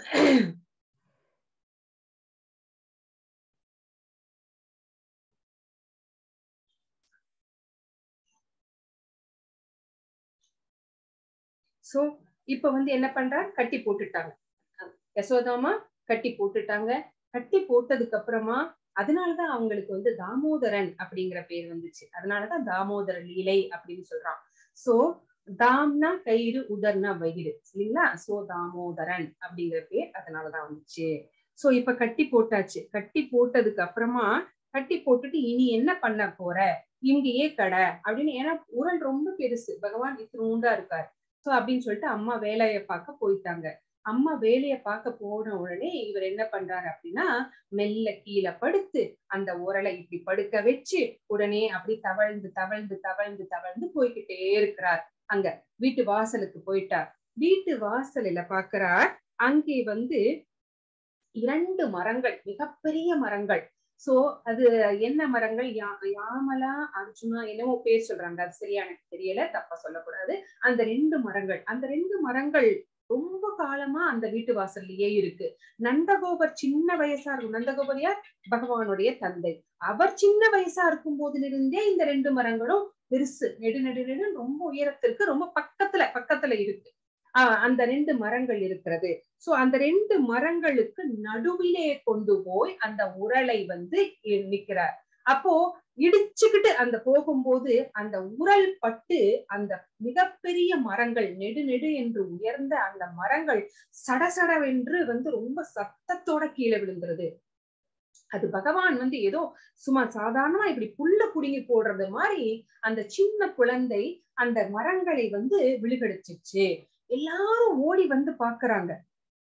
சோ இப்ப வந்து என்ன பண்றார் கட்டி போட்டுட்டாங்க யசோதாமா கட்டி போட்டுட்டாங்க கட்டி போட்டதுக்கு அப்புறமா அதனாலதான் அவங்களுக்கு வந்து தாமோதரன் அப்படிங்கிற பேர் வந்துச்சு அதனாலதான் தாமோதர லீலை அப்படின்னு சொல்றான் சோ தாம்னா கயிறு உதர்னா வயிறு இல்லைங்களா சோ தாமோதரன் அப்படிங்கிற பேர் அதனாலதான் வந்துச்சு சோ இப்ப கட்டி போட்டாச்சு கட்டி போட்டதுக்கு அப்புறமா கட்டி போட்டுட்டு இனி என்ன பண்ண போற இங்கேயே கடை அப்படின்னு ஏன்னா உரல் ரொம்ப பெருசு பகவான் இத்தினூண்டா இருக்காரு சோ அப்படின்னு சொல்லிட்டு அம்மா வேலையை பார்க்க போயிட்டாங்க அம்மா வேலையை பார்க்க போன உடனே இவர் என்ன பண்றாரு அப்படின்னா மெல்ல கீழே படுத்து அந்த உரலை இப்படி படுக்க வச்சு உடனே அப்படி தவழ்ந்து தவழ்ந்து தவழ்ந்து தவழ்ந்து போய்கிட்டே இருக்கிறார் அங்க வீட்டு வாசலுக்கு போயிட்டார் வீட்டு வாசலில பாக்குறார் அங்கே வந்து இரண்டு மரங்கள் மிகப்பெரிய மரங்கள் சோ அது என்ன மரங்கள் யா யாமலா அர்ஜுனா என்னமோ பேர் சொல்றாங்க அது சரியா எனக்கு தெரியல தப்பா சொல்லக்கூடாது அந்த ரெண்டு மரங்கள் அந்த ரெண்டு மரங்கள் ரொம்ப காலமா அந்த வீட்டு வாசல்லையே இருக்கு நந்தகோபர் சின்ன வயசா இருக்கும் நந்தகோபர் யார் பகவானுடைய தந்தை அவர் சின்ன வயசா இருக்கும் போதிலிருந்தே இந்த ரெண்டு மரங்களும் பெருசு நெடு நெடு நெடு ரொம்ப உயரத்திற்கு ரொம்ப பக்கத்துல பக்கத்துல இருக்கு ஆஹ் அந்த ரெண்டு மரங்கள் இருக்கிறது சோ அந்த ரெண்டு மரங்களுக்கு நடுவிலே கொண்டு போய் அந்த உரலை வந்து இ- நிக்கிறார் அப்போ இடிச்சுக்கிட்டு அந்த போகும்போது அந்த உரல் பட்டு அந்த மிகப்பெரிய மரங்கள் நெடு நெடு என்று உயர்ந்த அந்த மரங்கள் சடசடவென்று வந்து ரொம்ப சத்தத்தோட கீழே விழுந்துருது அது பகவான் வந்து ஏதோ சும்மா சாதாரணமா இப்படி புல்ல புடுங்கி போடுறது மாதிரி அந்த சின்ன குழந்தை அந்த மரங்களை வந்து விழுகடிச்சிச்சு எல்லாரும் ஓடி வந்து பாக்குறாங்க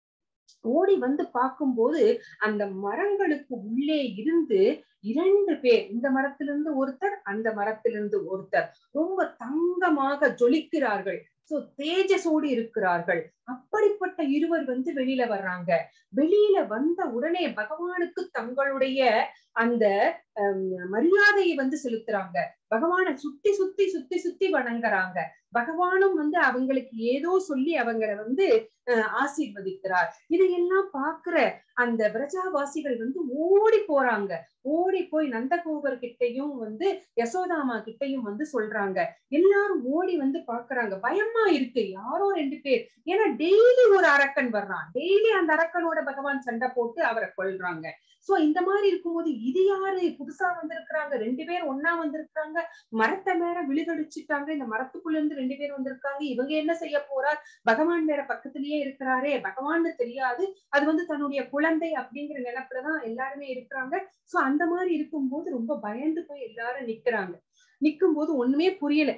ஓடி வந்து பார்க்கும்போது அந்த மரங்களுக்கு உள்ளே இருந்து இரண்டு பேர் இந்த மரத்திலிருந்து ஒருத்தர் அந்த மரத்திலிருந்து ஒருத்தர் ரொம்ப தங்கமாக ஜொலிக்கிறார்கள் சோ தேஜஸோடு இருக்கிறார்கள் அப்படிப்பட்ட இருவர் வந்து வெளியில வர்றாங்க வெளியில வந்த உடனே பகவானுக்கு தங்களுடைய அந்த ஹம், மரியாதையை வந்து செலுத்துறாங்க பகவானை சுத்தி சுத்தி சுத்தி சுத்தி வணங்குறாங்க பகவானும் வந்து அவங்களுக்கு ஏதோ சொல்லி அவங்கள வந்து அஹ், ஆசீர்வதிக்கிறார் இதையெல்லாம் பாக்குற அந்த பிரஜாவாசிகள் வந்து ஓடி போறாங்க ஓடி போய் நந்தகோபர் கிட்டையும் வந்து யசோதாமா கிட்டையும் வந்து சொல்றாங்க எல்லாரும் ஓடி வந்து பாக்குறாங்க பயமா இருக்கு யாரோ ரெண்டு பேர் ஏன்னா டெய்லி ஒரு அரக்கன் வர்றான் டெய்லி அந்த அரக்கனோட பகவான் சண்டை போட்டு அவரை கொல்றாங்க சோ இந்த மாதிரி இருக்கும்போது இது யாரு புதுசா வந்திருக்கிறாங்க ரெண்டு பேர் ஒன்னா வந்திருக்காங்க மரத்தை மேல விழுகடிச்சிட்டாங்க இந்த மரத்துக்குள்ள இருந்து ரெண்டு பேர் வந்திருக்காங்க இவங்க என்ன செய்ய போறார் பகவான் வேற பக்கத்திலேயே இருக்கிறாரே பகவான்னு தெரியாது அது வந்து தன்னுடைய குழந்தை அப்படிங்கிற நினைப்புலதான் எல்லாருமே இருக்கிறாங்க சோ அந்த மாதிரி இருக்கும்போது ரொம்ப பயந்து போய் எல்லாரும் நிக்கிறாங்க நிக்கும் போது ஒண்ணுமே புரியல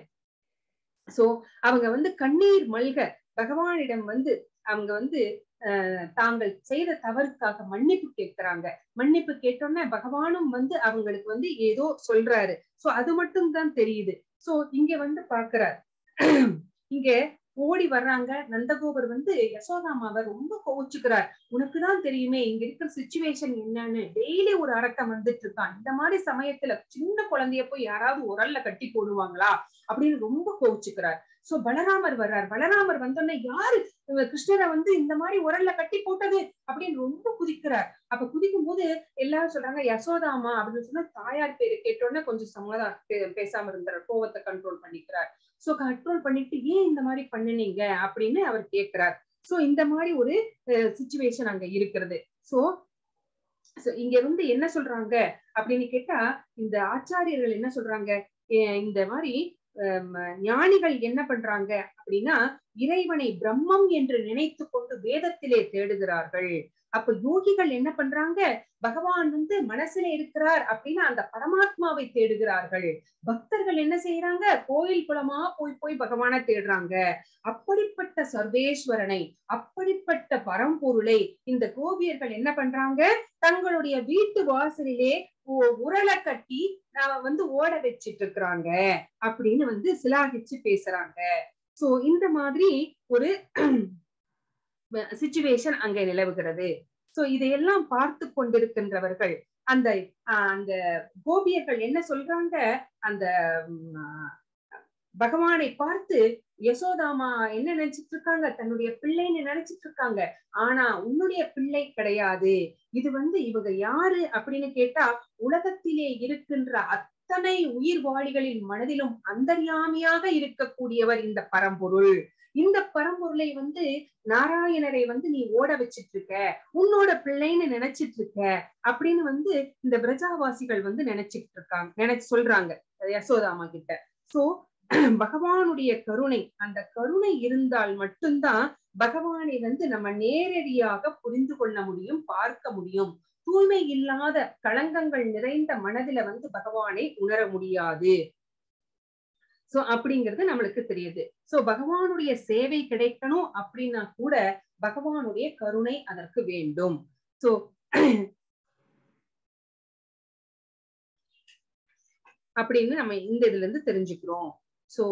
சோ அவங்க வந்து கண்ணீர் மல்க பகவானிடம் வந்து அவங்க வந்து அஹ், தாங்கள் செய்த தவறுக்காக மன்னிப்பு கேட்கிறாங்க மன்னிப்பு கேட்டோன்னே பகவானும் வந்து அவங்களுக்கு வந்து ஏதோ சொல்றாரு சோ அது மட்டும் தான் தெரியுது சோ இங்க வந்து பாக்குறார் இங்க ஓடி வர்றாங்க நந்தகோபர் வந்து யசோதாமாவை ரொம்ப கோவிச்சுக்கிறார் உனக்குதான் தெரியுமே இங்க இருக்கிற சுச்சுவேஷன் என்னன்னு டெய்லி ஒரு அரக்கம் வந்துட்டு இருக்கான் இந்த மாதிரி சமயத்துல சின்ன குழந்தைய போய் யாராவது உரல்ல கட்டி போடுவாங்களா அப்படின்னு ரொம்ப கோவிச்சுக்கிறார் சோ பலராமர் வர்றார் பலராமர் வந்தோடனே யாரு இவ கிருஷ்ணரை வந்து இந்த மாதிரி உரல்ல கட்டி போட்டது அப்படின்னு ரொம்ப குதிக்கிறார் அப்ப குதிக்கும் போது எல்லாரும் சொல்றாங்க யசோதாமா அப்படின்னு சொன்னா தாயார் பேரு கேட்டோன்னே கொஞ்சம் சமாதான பே- பேசாம இருந்தார் கோவத்தை கண்ட்ரோல் பண்ணிக்கிறார் சோ கண்ட்ரோல் பண்ணிட்டு ஏன் இந்த மாதிரி பண்ணுனீங்க அப்படின்னு அவர் கேட்கிறார் சோ இந்த மாதிரி ஒரு சுச்சுவேஷன் அங்க இருக்கிறது சோ இங்க வந்து என்ன சொல்றாங்க அப்படின்னு கேட்டா இந்த ஆச்சாரியர்கள் என்ன சொல்றாங்க எ- இந்த மாதிரி ஹம், ஞானிகள் என்ன பண்றாங்க அப்படின்னா இறைவனை பிரம்மம் என்று நினைத்து கொண்டு வேதத்திலே தேடுகிறார்கள் அப்ப யோகிகள் என்ன பண்றாங்க பகவான் வந்து மனசுல இருக்கிறார் அப்படின்னு அந்த பரமாத்மாவை தேடுகிறார்கள் பக்தர்கள் என்ன செய்யறாங்க கோயில் குளமா போய் போய் பகவானை தேடுறாங்க அப்படிப்பட்ட சர்வேஸ்வரனை அப்படிப்பட்ட பரம்பொருளை இந்த கோபியர்கள் என்ன பண்றாங்க தங்களுடைய வீட்டு வாசலிலே உ- உரலை கட்டி அஹ், வந்து ஓட வச்சிட்டு இருக்கிறாங்க அப்படின்னு வந்து சிலாகிச்சு பேசுறாங்க சோ இந்த மாதிரி ஒரு சுச்சுவேஷன் அங்க நிலவுகிறது சோ இதையெல்லாம் பார்த்து கொண்டிருக்கின்றவர்கள் அந்த ஆஹ், அந்த கோபியர்கள் என்ன சொல்றாங்க அந்த உம், ஆஹ், பகவானை பார்த்து யசோதாமா என்ன நினைச்சிட்டு இருக்காங்க தன்னுடைய பிள்ளைன்னு நினைச்சிட்டு இருக்காங்க ஆனா உன்னுடைய பிள்ளை கிடையாது இது வந்து இவங்க யாரு அப்படின்னு கேட்டா உலகத்திலே இருக்கின்ற அத்தனை உயிர் வாழிகளின் மனதிலும் அந்தர்யாமியாக இருக்கக்கூடியவர் இந்த பரம்பொருள் இந்த பரம்பொருளை வந்து நாராயணரை வந்து நீ ஓட வச்சிட்டு இருக்க உன்னோட பிள்ளைன்னு நினைச்சிட்டு இருக்க அப்படின்னு வந்து இந்த பிரஜாவாசிகள் வந்து நினைச்சிட்டு இருக்காங்க நினைச்சு சொல்றாங்க யசோதாமா கிட்ட சோ பகவானுடைய கருணை அந்த கருணை இருந்தால் மட்டும்தான் பகவானை வந்து நம்ம நேரடியாக புரிந்து கொள்ள முடியும் பார்க்க முடியும் தூய்மை இல்லாத களங்கங்கள் நிறைந்த மனதில வந்து பகவானை உணர முடியாது சோ அப்படிங்கிறது நம்மளுக்கு தெரியுது சோ பகவானுடைய சேவை கிடைக்கணும் அப்படின்னா கூட பகவானுடைய கருணை அதற்கு வேண்டும் சோ அப்படின்னு நம்ம இந்த இதுல இருந்து தெரிஞ்சுக்கிறோம் சோ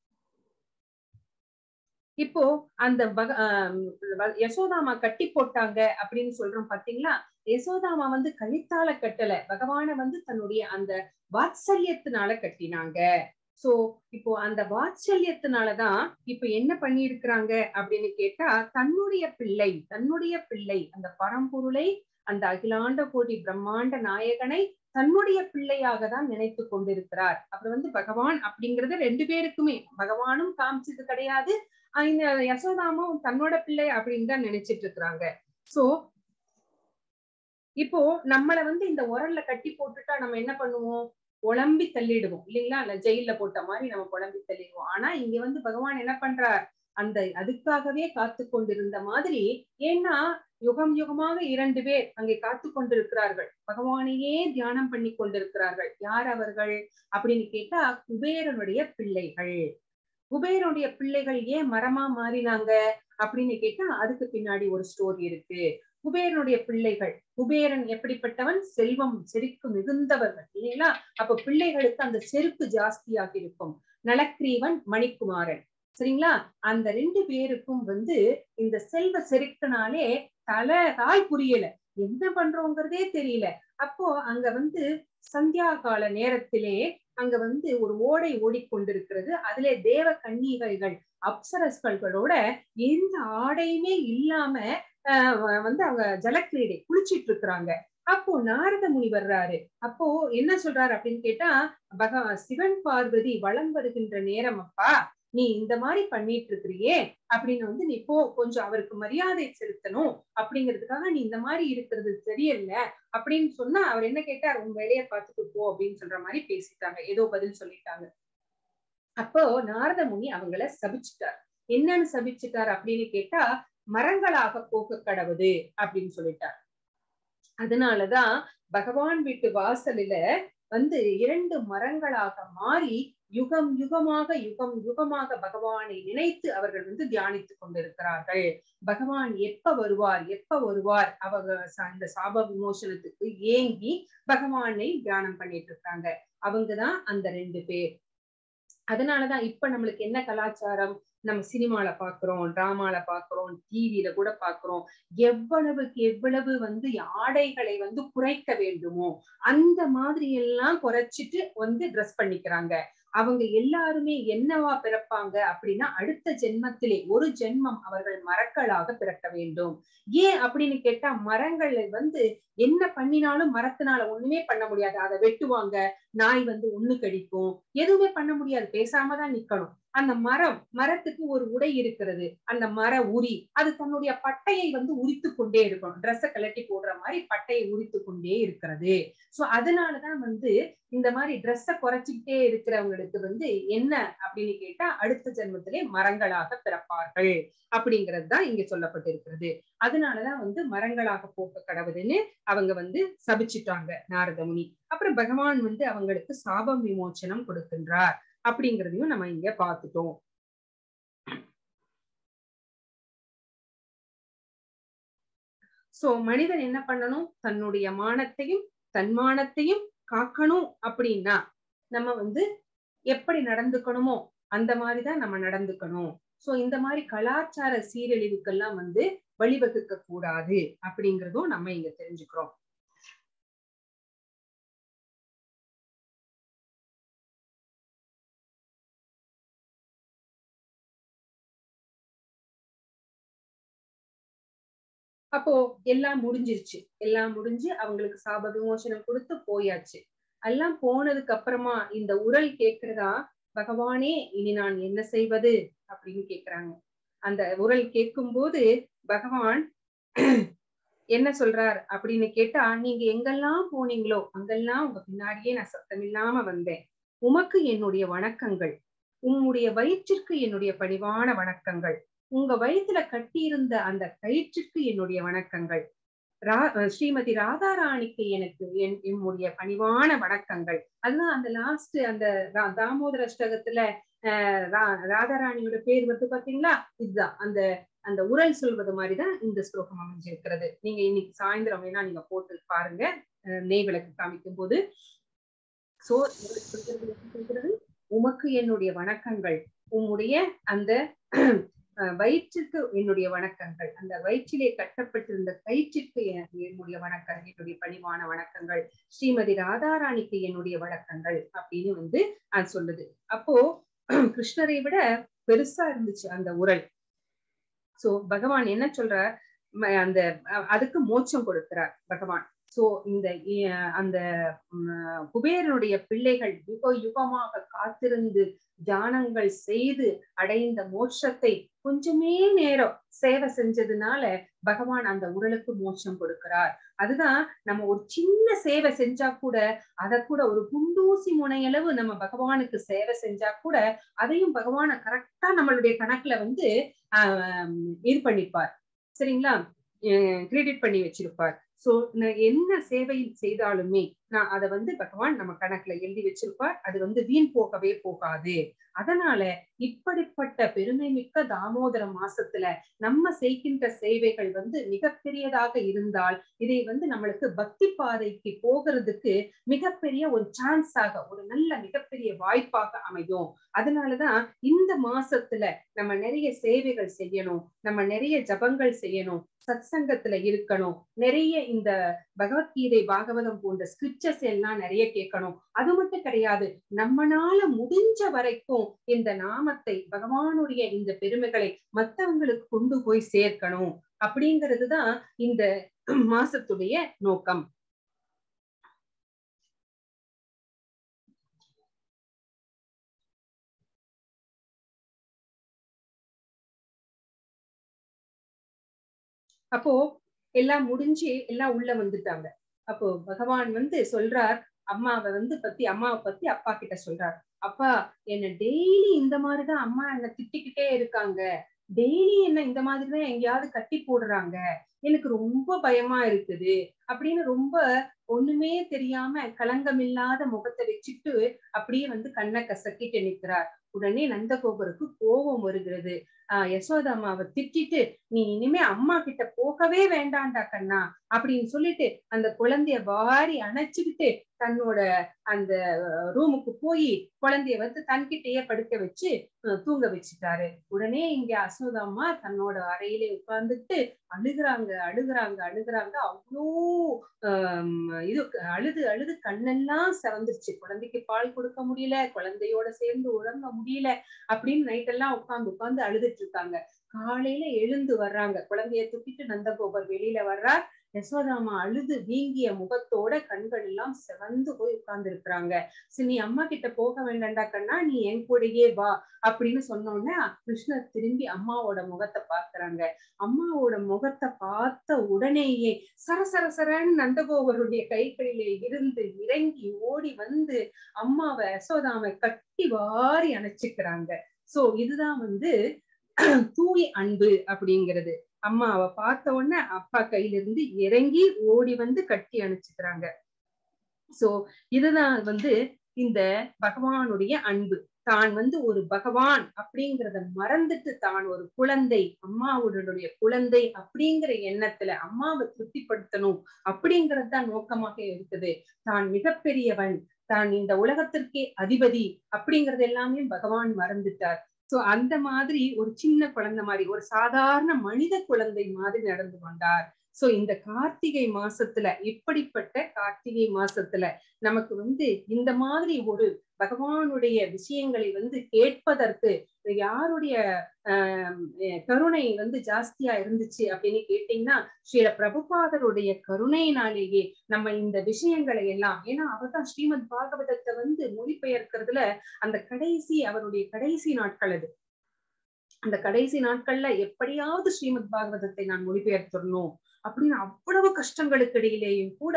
இப்போ அந்த பக ஆஹ் வ- யசோதாமா கட்டி போட்டாங்க அப்படின்னு சொல்றோம் பாத்தீங்களா யசோதாமா வந்து கழித்தால கட்டல பகவான வந்து தன்னுடைய அந்த வாத்சல்யத்தினால கட்டினாங்க சோ இப்போ அந்த வாத்சல்யத்தினாலதான் இப்ப என்ன பண்ணியிருக்கிறாங்க அப்படின்னு கேட்டா தன்னுடைய பிள்ளை தன்னுடைய பிள்ளை அந்த பரம்பொருளை அந்த அகிலாண்ட கோடி பிரம்மாண்ட நாயகனை தன்னுடைய பிள்ளையாக தான் நினைத்து கொண்டிருக்கிறார் அப்புறம் வந்து பகவான் அப்படிங்கறது ரெண்டு பேருக்குமே பகவானும் காமிச்சது கிடையாது ஆஹ் இந்த யசோதாமும் தன்னோட பிள்ளை அப்படின்னு தான் நினைச்சிட்டு இருக்கிறாங்க சோ இப்போ நம்மள வந்து இந்த உரல்ல கட்டி போட்டுட்டா நம்ம என்ன பண்ணுவோம் குழம்பி தள்ளிடுவோம் இல்லைங்களா இல்ல ஜெயில போட்ட மாதிரி நம்ம குழம்பி தள்ளிடுவோம் ஆனா இங்க வந்து பகவான் என்ன பண்றார் அந்த அதுக்காகவே காத்து கொண்டிருந்த மாதிரி ஏன்னா யுகம் யுகமாக இரண்டு பேர் அங்கே காத்து கொண்டிருக்கிறார்கள் பகவானையே தியானம் பண்ணி கொண்டிருக்கிறார்கள் யார் அவர்கள் அப்படின்னு கேட்டா குபேரனுடைய பிள்ளைகள் குபேரனுடைய பிள்ளைகள் ஏன் மரமா மாறினாங்க அப்படின்னு கேட்டா அதுக்கு பின்னாடி ஒரு ஸ்டோரி இருக்கு குபேரனுடைய பிள்ளைகள் குபேரன் எப்படிப்பட்டவன் செல்வம் செருக்கு மிகுந்தவர்கள் இல்லைங்களா அப்ப பிள்ளைகளுக்கு அந்த செருக்கு ஜாஸ்தியாக இருக்கும் நலக்ரீவன் மணிக்குமாரன் சரிங்களா அந்த ரெண்டு பேருக்கும் வந்து இந்த செல்வ செருக்குனாலே தலை கால் புரியல என்ன பண்றோங்கிறதே தெரியல அப்போ அங்க வந்து சந்தியா கால நேரத்திலே அங்க வந்து ஒரு ஓடை ஓடிக்கொண்டிருக்கிறது அதிலே தேவ கன்னிகைகள் அப்சரஸ்களோட எந்த ஆடையுமே இல்லாம வந்து அவங்க ஜலக்கிரீடை குளிச்சிட்டு இருக்கிறாங்க அப்போ நாரத முனி வர்றாரு அப்போ என்ன சொல்றாரு அப்படின்னு கேட்டா பக சிவன் பார்வதி வளம் வருகின்ற நேரம் அப்பா நீ இந்த மாதிரி பண்ணிட்டு இருக்கிறியே அப்படின்னு வந்து நீ போ கொஞ்சம் அவருக்கு மரியாதை செலுத்தணும் அப்படிங்கிறதுக்காக நீ இந்த மாதிரி இருக்கிறது சரியில்ல அப்படின்னு சொன்னா அவர் என்ன கேட்டார் உன் வேலையை பார்த்துட்டு போ அப்படின்னு சொல்ற மாதிரி பேசிட்டாங்க ஏதோ பதில் சொல்லிட்டாங்க அப்போ நாரத முனி அவங்கள சபிச்சுட்டார் என்னன்னு சபிச்சுட்டார் அப்படின்னு கேட்டா மரங்களாக போக்க கடவுது அப்படின்னு சொல்லிட்டார் அதனாலதான் பகவான் வீட்டு வாசலில வந்து இரண்டு மரங்களாக மாறி யுகம் யுகமாக யுகம் யுகமாக பகவானை நினைத்து அவர்கள் வந்து தியானித்துக் கொண்டிருக்கிறார்கள் பகவான் எப்ப வருவார் எப்ப வருவார் அவங்க அந்த சாப விமோசனத்துக்கு ஏங்கி பகவானை தியானம் பண்ணிட்டு இருக்காங்க அவங்கதான் அந்த ரெண்டு பேர் அதனாலதான் இப்ப நம்மளுக்கு என்ன கலாச்சாரம் நம்ம சினிமால பாக்குறோம் டிராமால பாக்குறோம் டிவியில கூட பாக்குறோம் எவ்வளவுக்கு எவ்வளவு வந்து ஆடைகளை வந்து குறைக்க வேண்டுமோ அந்த மாதிரி எல்லாம் குறைச்சிட்டு வந்து ட்ரெஸ் பண்ணிக்கிறாங்க அவங்க எல்லாருமே என்னவா பிறப்பாங்க அப்படின்னா அடுத்த ஜென்மத்திலே ஒரு ஜென்மம் அவர்கள் மரக்களாக பிறக்க வேண்டும் ஏன் அப்படின்னு கேட்டா மரங்களை வந்து என்ன பண்ணினாலும் மரத்தினால ஒண்ணுமே பண்ண முடியாது அதை வெட்டுவாங்க நாய் வந்து ஒண்ணு கடிக்கும் எதுவுமே பண்ண முடியாது பேசாம தான் நிக்கணும் அந்த மரம் மரத்துக்கு ஒரு உடை இருக்கிறது அந்த மர உரி அது தன்னுடைய பட்டையை வந்து உரித்து கொண்டே இருக்கணும் ட்ரெஸ்ஸை கலட்டி போடுற மாதிரி பட்டையை உரித்து கொண்டே இருக்கிறது சோ அதனாலதான் வந்து இந்த மாதிரி ட்ரெஸ்ஸை குறைச்சிக்கிட்டே இருக்கிறவங்களுக்கு வந்து என்ன அப்படின்னு கேட்டா அடுத்த ஜென்மத்திலே மரங்களாக பிறப்பார்கள் அப்படிங்கிறது தான் இங்க சொல்லப்பட்டிருக்கிறது அதனாலதான் வந்து மரங்களாக போக்க கடவுதுன்னு அவங்க வந்து சபிச்சுட்டாங்க நாரதமுனி அப்புறம் பகவான் வந்து அவங்களுக்கு சாபம் விமோச்சனம் கொடுக்கின்றார் அப்படிங்கிறதையும் நம்ம இங்க பார்த்துட்டோம் சோ மனிதன் என்ன பண்ணணும் தன்னுடைய மானத்தையும் தன்மானத்தையும் காக்கணும் அப்படின்னா நம்ம வந்து எப்படி நடந்துக்கணுமோ அந்த மாதிரிதான் நம்ம நடந்துக்கணும் சோ இந்த மாதிரி கலாச்சார சீரழிவுக்கெல்லாம் வந்து வழிவகுக்க கூடாது அப்படிங்கிறதும் நம்ம இங்க தெரிஞ்சுக்கிறோம் அப்போ எல்லாம் முடிஞ்சிருச்சு எல்லாம் முடிஞ்சு அவங்களுக்கு சாப விமோசனம் கொடுத்து போயாச்சு எல்லாம் போனதுக்கு அப்புறமா இந்த உரல் கேக்குறதா பகவானே இனி நான் என்ன செய்வது அப்படின்னு கேக்குறாங்க அந்த உரல் கேட்கும் போது பகவான் என்ன சொல்றார் அப்படின்னு கேட்டா நீங்க எங்கெல்லாம் போனீங்களோ அங்கெல்லாம் உங்க பின்னாடியே நான் சத்தம் இல்லாம வந்தேன் உமக்கு என்னுடைய வணக்கங்கள் உம்முடைய வயிற்றிற்கு என்னுடைய பணிவான வணக்கங்கள் உங்க வயிற்றுல கட்டியிருந்த அந்த கயிற்றுக்கு என்னுடைய வணக்கங்கள் ரா ஸ்ரீமதி ராதாராணிக்கு எனக்கு என் என்னுடைய பணிவான வணக்கங்கள் அதுதான் அந்த லாஸ்ட் அந்த தாமோதர அஷ்டகத்துல அஹ் ராதாராணியோட பேர் வந்து பாத்தீங்களா இதுதான் அந்த அந்த உரல் சொல்வது மாதிரிதான் இந்த ஸ்லோகம் அமைஞ்சிருக்கிறது நீங்க இன்னைக்கு சாயந்தரம் வேணா நீங்க போட்டு பாருங்க நெய் விளக்கு காமிக்கும் போது சோ சொல்கிறது உமக்கு என்னுடைய வணக்கங்கள் உம்முடைய அந்த வயிற்றுக்கு என்னுடைய வணக்கங்கள் அந்த வயிற்றிலே கட்டப்பட்டிருந்த கயிற்றிற்கு என்னுடைய வணக்கங்கள் என்னுடைய பணிவான வணக்கங்கள் ஸ்ரீமதி ராதாராணிக்கு என்னுடைய வணக்கங்கள் அப்படின்னு வந்து அது சொல்லுது அப்போ கிருஷ்ணரை விட பெருசா இருந்துச்சு அந்த உரல் சோ பகவான் என்ன சொல்றார் அந்த அதுக்கு மோட்சம் கொடுக்கிறார் பகவான் சோ இந்த இ- அந்த ம், குபேரனுடைய பிள்ளைகள் யுக யுகமாக காத்திருந்து தியானங்கள் செய்து அடைந்த மோட்சத்தை கொஞ்சமே நேரம் சேவை செஞ்சதுனால பகவான் அந்த உடலுக்கு மோட்சம் கொடுக்கிறார் அதுதான் நம்ம ஒரு சின்ன சேவை செஞ்சா கூட அத கூட ஒரு குண்டூசி முனையளவு நம்ம பகவானுக்கு சேவை செஞ்சா கூட அதையும் பகவான கரெக்டா நம்மளுடைய கணக்குல வந்து ஆஹ் இது பண்ணிப்பார் சரிங்களா கிரெடிட் பண்ணி வச்சிருப்பார் சோ என்ன சேவை செய்தாலுமே நான் அதை வந்து பகவான் நம்ம கணக்குல எழுதி வச்சிருப்பார் அது வந்து வீண் போகவே போகாது அதனால இப்படிப்பட்ட பெருமை மிக்க தாமோதர மாசத்துல நம்ம செய்கின்ற சேவைகள் வந்து மிகப்பெரியதாக இருந்தால் இதை வந்து நம்மளுக்கு பக்தி பாதைக்கு போகிறதுக்கு மிகப்பெரிய ஒரு சான்ஸாக ஒரு நல்ல மிகப்பெரிய வாய்ப்பாக அமையும் அதனாலதான் இந்த மாசத்துல நம்ம நிறைய சேவைகள் செய்யணும் நம்ம நிறைய ஜபங்கள் செய்யணும் சத் சங்கத்துல இருக்கணும் நிறைய இந்த பகவத்கீதை பாகவதம் போன்ற ஸ்கிரிப்சர்ஸ் எல்லாம் நிறைய கேட்கணும் அது மட்டும் கிடையாது நம்மனால முடிஞ்ச வரைக்கும் இந்த நாமத்தை பகவானுடைய இந்த பெருமைகளை மத்தவங்களுக்கு கொண்டு போய் சேர்க்கணும் அப்படிங்கிறதுதான் இந்த மாசத்துடைய நோக்கம் அப்போ எல்லாம் முடிஞ்சு எல்லாம் உள்ள வந்துட்டாங்க அப்போ பகவான் வந்து சொல்றார் அம்மாவை வந்து பத்தி அம்மாவை பத்தி அப்பா கிட்ட சொல்றார் அப்பா என்ன டெய்லி இந்த மாதிரிதான் அம்மா என்ன திட்டிக்கிட்டே இருக்காங்க டெய்லி என்ன இந்த மாதிரிதான் எங்கேயாவது கட்டி போடுறாங்க எனக்கு ரொம்ப பயமா இருக்குது அப்படின்னு ரொம்ப ஒண்ணுமே தெரியாம களங்கமில்லாத முகத்தை வச்சுட்டு அப்படியே வந்து கண்ணை கசக்கிட்டு நிற்கிறார் உடனே நந்தகோபருக்கு கோபம் வருகிறது ஆஹ் யசோதா அம்மாவை திட்டிட்டு நீ இனிமே அம்மா கிட்ட போகவே வேண்டாம்டா கண்ணா அப்படின்னு சொல்லிட்டு அந்த குழந்தைய வாரி அணைச்சுக்கிட்டு தன்னோட அந்த ரூமுக்கு போய் குழந்தைய வந்து தன்கிட்டயே படுக்க வச்சு அஹ் தூங்க வச்சுட்டாரு உடனே இங்க அசோதா அம்மா தன்னோட அறையிலே உட்கார்ந்துட்டு அழுகுறாங்க அழுகுறாங்க அழுகுறாங்க அவ்வளோ ஆஹ் இது அழுது அழுது கண்ணெல்லாம் செவந்துருச்சு குழந்தைக்கு பால் கொடுக்க முடியல குழந்தையோட சேர்ந்து உறங்க முடியல அப்படின்னு நைட் எல்லாம் உட்கார்ந்து உட்கார்ந்து அழுதுட்டு இருக்காங்க காலையில எழுந்து வர்றாங்க குழந்தைய தூக்கிட்டு நந்தகோபர் வெளியில வர்றார் யசோதாமா அழுது வீங்கிய முகத்தோட கண்கள் எல்லாம் செவந்து போய் உட்கார்ந்து இருக்கிறாங்க சரி நீ அம்மா கிட்ட போக வேண்டாம்டா கண்ணா நீ என் கூடயே வா அப்படின்னு சொன்னோடனே கிருஷ்ணர் திரும்பி அம்மாவோட முகத்தை பாக்குறாங்க அம்மாவோட முகத்தை பார்த்த உடனேயே சரசர சரன்னு நந்தகோபருடைய கைகளிலே இருந்து இறங்கி ஓடி வந்து அம்மாவை யசோதாமை கட்டி வாரி அணைச்சுக்கிறாங்க சோ இதுதான் வந்து தூய் அன்பு அப்படிங்கிறது அம்மாவை பார்த்த உடனே அப்பா கையில இருந்து இறங்கி ஓடி வந்து கட்டி அணைச்சுக்கிறாங்க சோ இதுதான் வந்து இந்த பகவானுடைய அன்பு தான் வந்து ஒரு பகவான் அப்படிங்கிறத மறந்துட்டு தான் ஒரு குழந்தை அம்மாவுடைய குழந்தை அப்படிங்கிற எண்ணத்துல அம்மாவை திருப்திப்படுத்தணும் அப்படிங்கிறது தான் நோக்கமாக இருக்குது தான் மிகப்பெரியவன் தான் இந்த உலகத்திற்கே அதிபதி அப்படிங்கறது எல்லாமே பகவான் மறந்துட்டார் சோ அந்த மாதிரி ஒரு சின்ன குழந்தை மாதிரி ஒரு சாதாரண மனித குழந்தை மாதிரி நடந்து கொண்டார் சோ இந்த கார்த்திகை மாசத்துல இப்படிப்பட்ட கார்த்திகை மாசத்துல நமக்கு வந்து இந்த மாதிரி ஒரு பகவானுடைய விஷயங்களை வந்து கேட்பதற்கு யாருடைய ஆஹ் கருணை வந்து ஜாஸ்தியா இருந்துச்சு அப்படின்னு கேட்டீங்கன்னா ஸ்ரீல பிரபுபாதருடைய கருணையினாலேயே நம்ம இந்த விஷயங்களை எல்லாம் ஏன்னா அவர் தான் ஸ்ரீமத் பாகவதத்தை வந்து மொழிபெயர்க்கிறதுல அந்த கடைசி அவருடைய கடைசி நாட்கள் அது அந்த கடைசி நாட்கள்ல எப்படியாவது ஸ்ரீமத் பாகவதத்தை நான் மொழிபெயர்த்திடணும் அப்படின்னு அவ்வளவு கஷ்டங்களுக்கு இடையிலேயும் கூட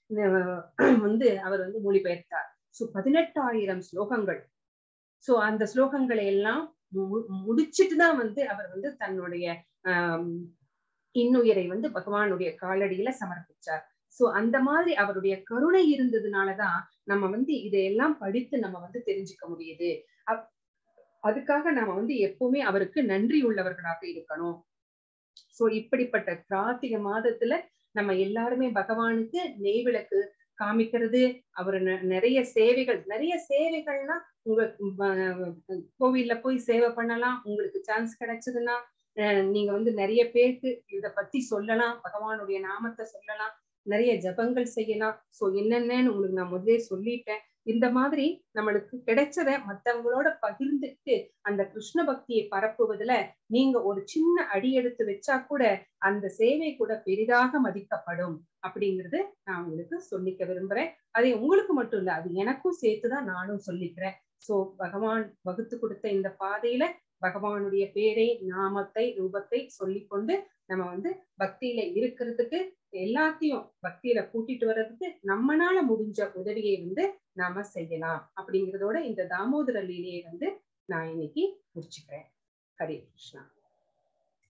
வந்து அவர் வந்து மொழிபெயர்த்தார் சோ பதினெட்டாயிரம் ஸ்லோகங்கள் சோ அந்த ஸ்லோகங்களை எல்லாம் முடிச்சுட்டு தான் வந்து அவர் வந்து தன்னுடைய ஆஹ் இன்னுயிரை வந்து பகவானுடைய காலடியில சமர்ப்பிச்சார் சோ அந்த மாதிரி அவருடைய கருணை இருந்ததுனாலதான் நம்ம வந்து இதையெல்லாம் படித்து நம்ம வந்து தெரிஞ்சுக்க முடியுது அதுக்காக நாம வந்து எப்பவுமே அவருக்கு நன்றி உள்ளவர்களாக இருக்கணும் சோ இப்படிப்பட்ட கார்த்திகை மாதத்துல நம்ம எல்லாருமே பகவானுக்கு நெய் விளக்கு காமிக்கிறது அவர் நிறைய சேவைகள் நிறைய சேவைகள்னா உங்க கோவில்ல போய் சேவை பண்ணலாம் உங்களுக்கு சான்ஸ் கிடைச்சதுன்னா நீங்க வந்து நிறைய பேருக்கு இத பத்தி சொல்லலாம் பகவானுடைய நாமத்தை சொல்லலாம் நிறைய ஜபங்கள் செய்யலாம் சோ என்னென்னன்னு உங்களுக்கு நான் முதலே சொல்லிட்டேன் இந்த மாதிரி நம்மளுக்கு கிடைச்சத மத்தவங்களோட பகிர்ந்துட்டு அந்த கிருஷ்ண பக்தியை பரப்புவதுல நீங்க ஒரு சின்ன அடி எடுத்து வச்சா கூட அந்த சேவை கூட பெரிதாக மதிக்கப்படும் அப்படிங்கறது நான் உங்களுக்கு சொல்லிக்க விரும்புறேன் அதை உங்களுக்கு மட்டும் இல்ல அது எனக்கும் சேர்த்துதான் நானும் சொல்லிக்கிறேன் சோ பகவான் வகுத்து கொடுத்த இந்த பாதையில பகவானுடைய பேரை நாமத்தை ரூபத்தை சொல்லிக்கொண்டு நம்ம வந்து பக்தியில இருக்கிறதுக்கு எல்லாத்தையும் பக்தியில கூட்டிட்டு வர்றதுக்கு நம்மனால முடிஞ்ச உதவியை வந்து நாம செய்யலாம் அப்படிங்கிறதோட இந்த தாமோதர லீலையை வந்து நான் இன்னைக்கு முடிச்சுக்கிறேன் ஹரே கிருஷ்ணா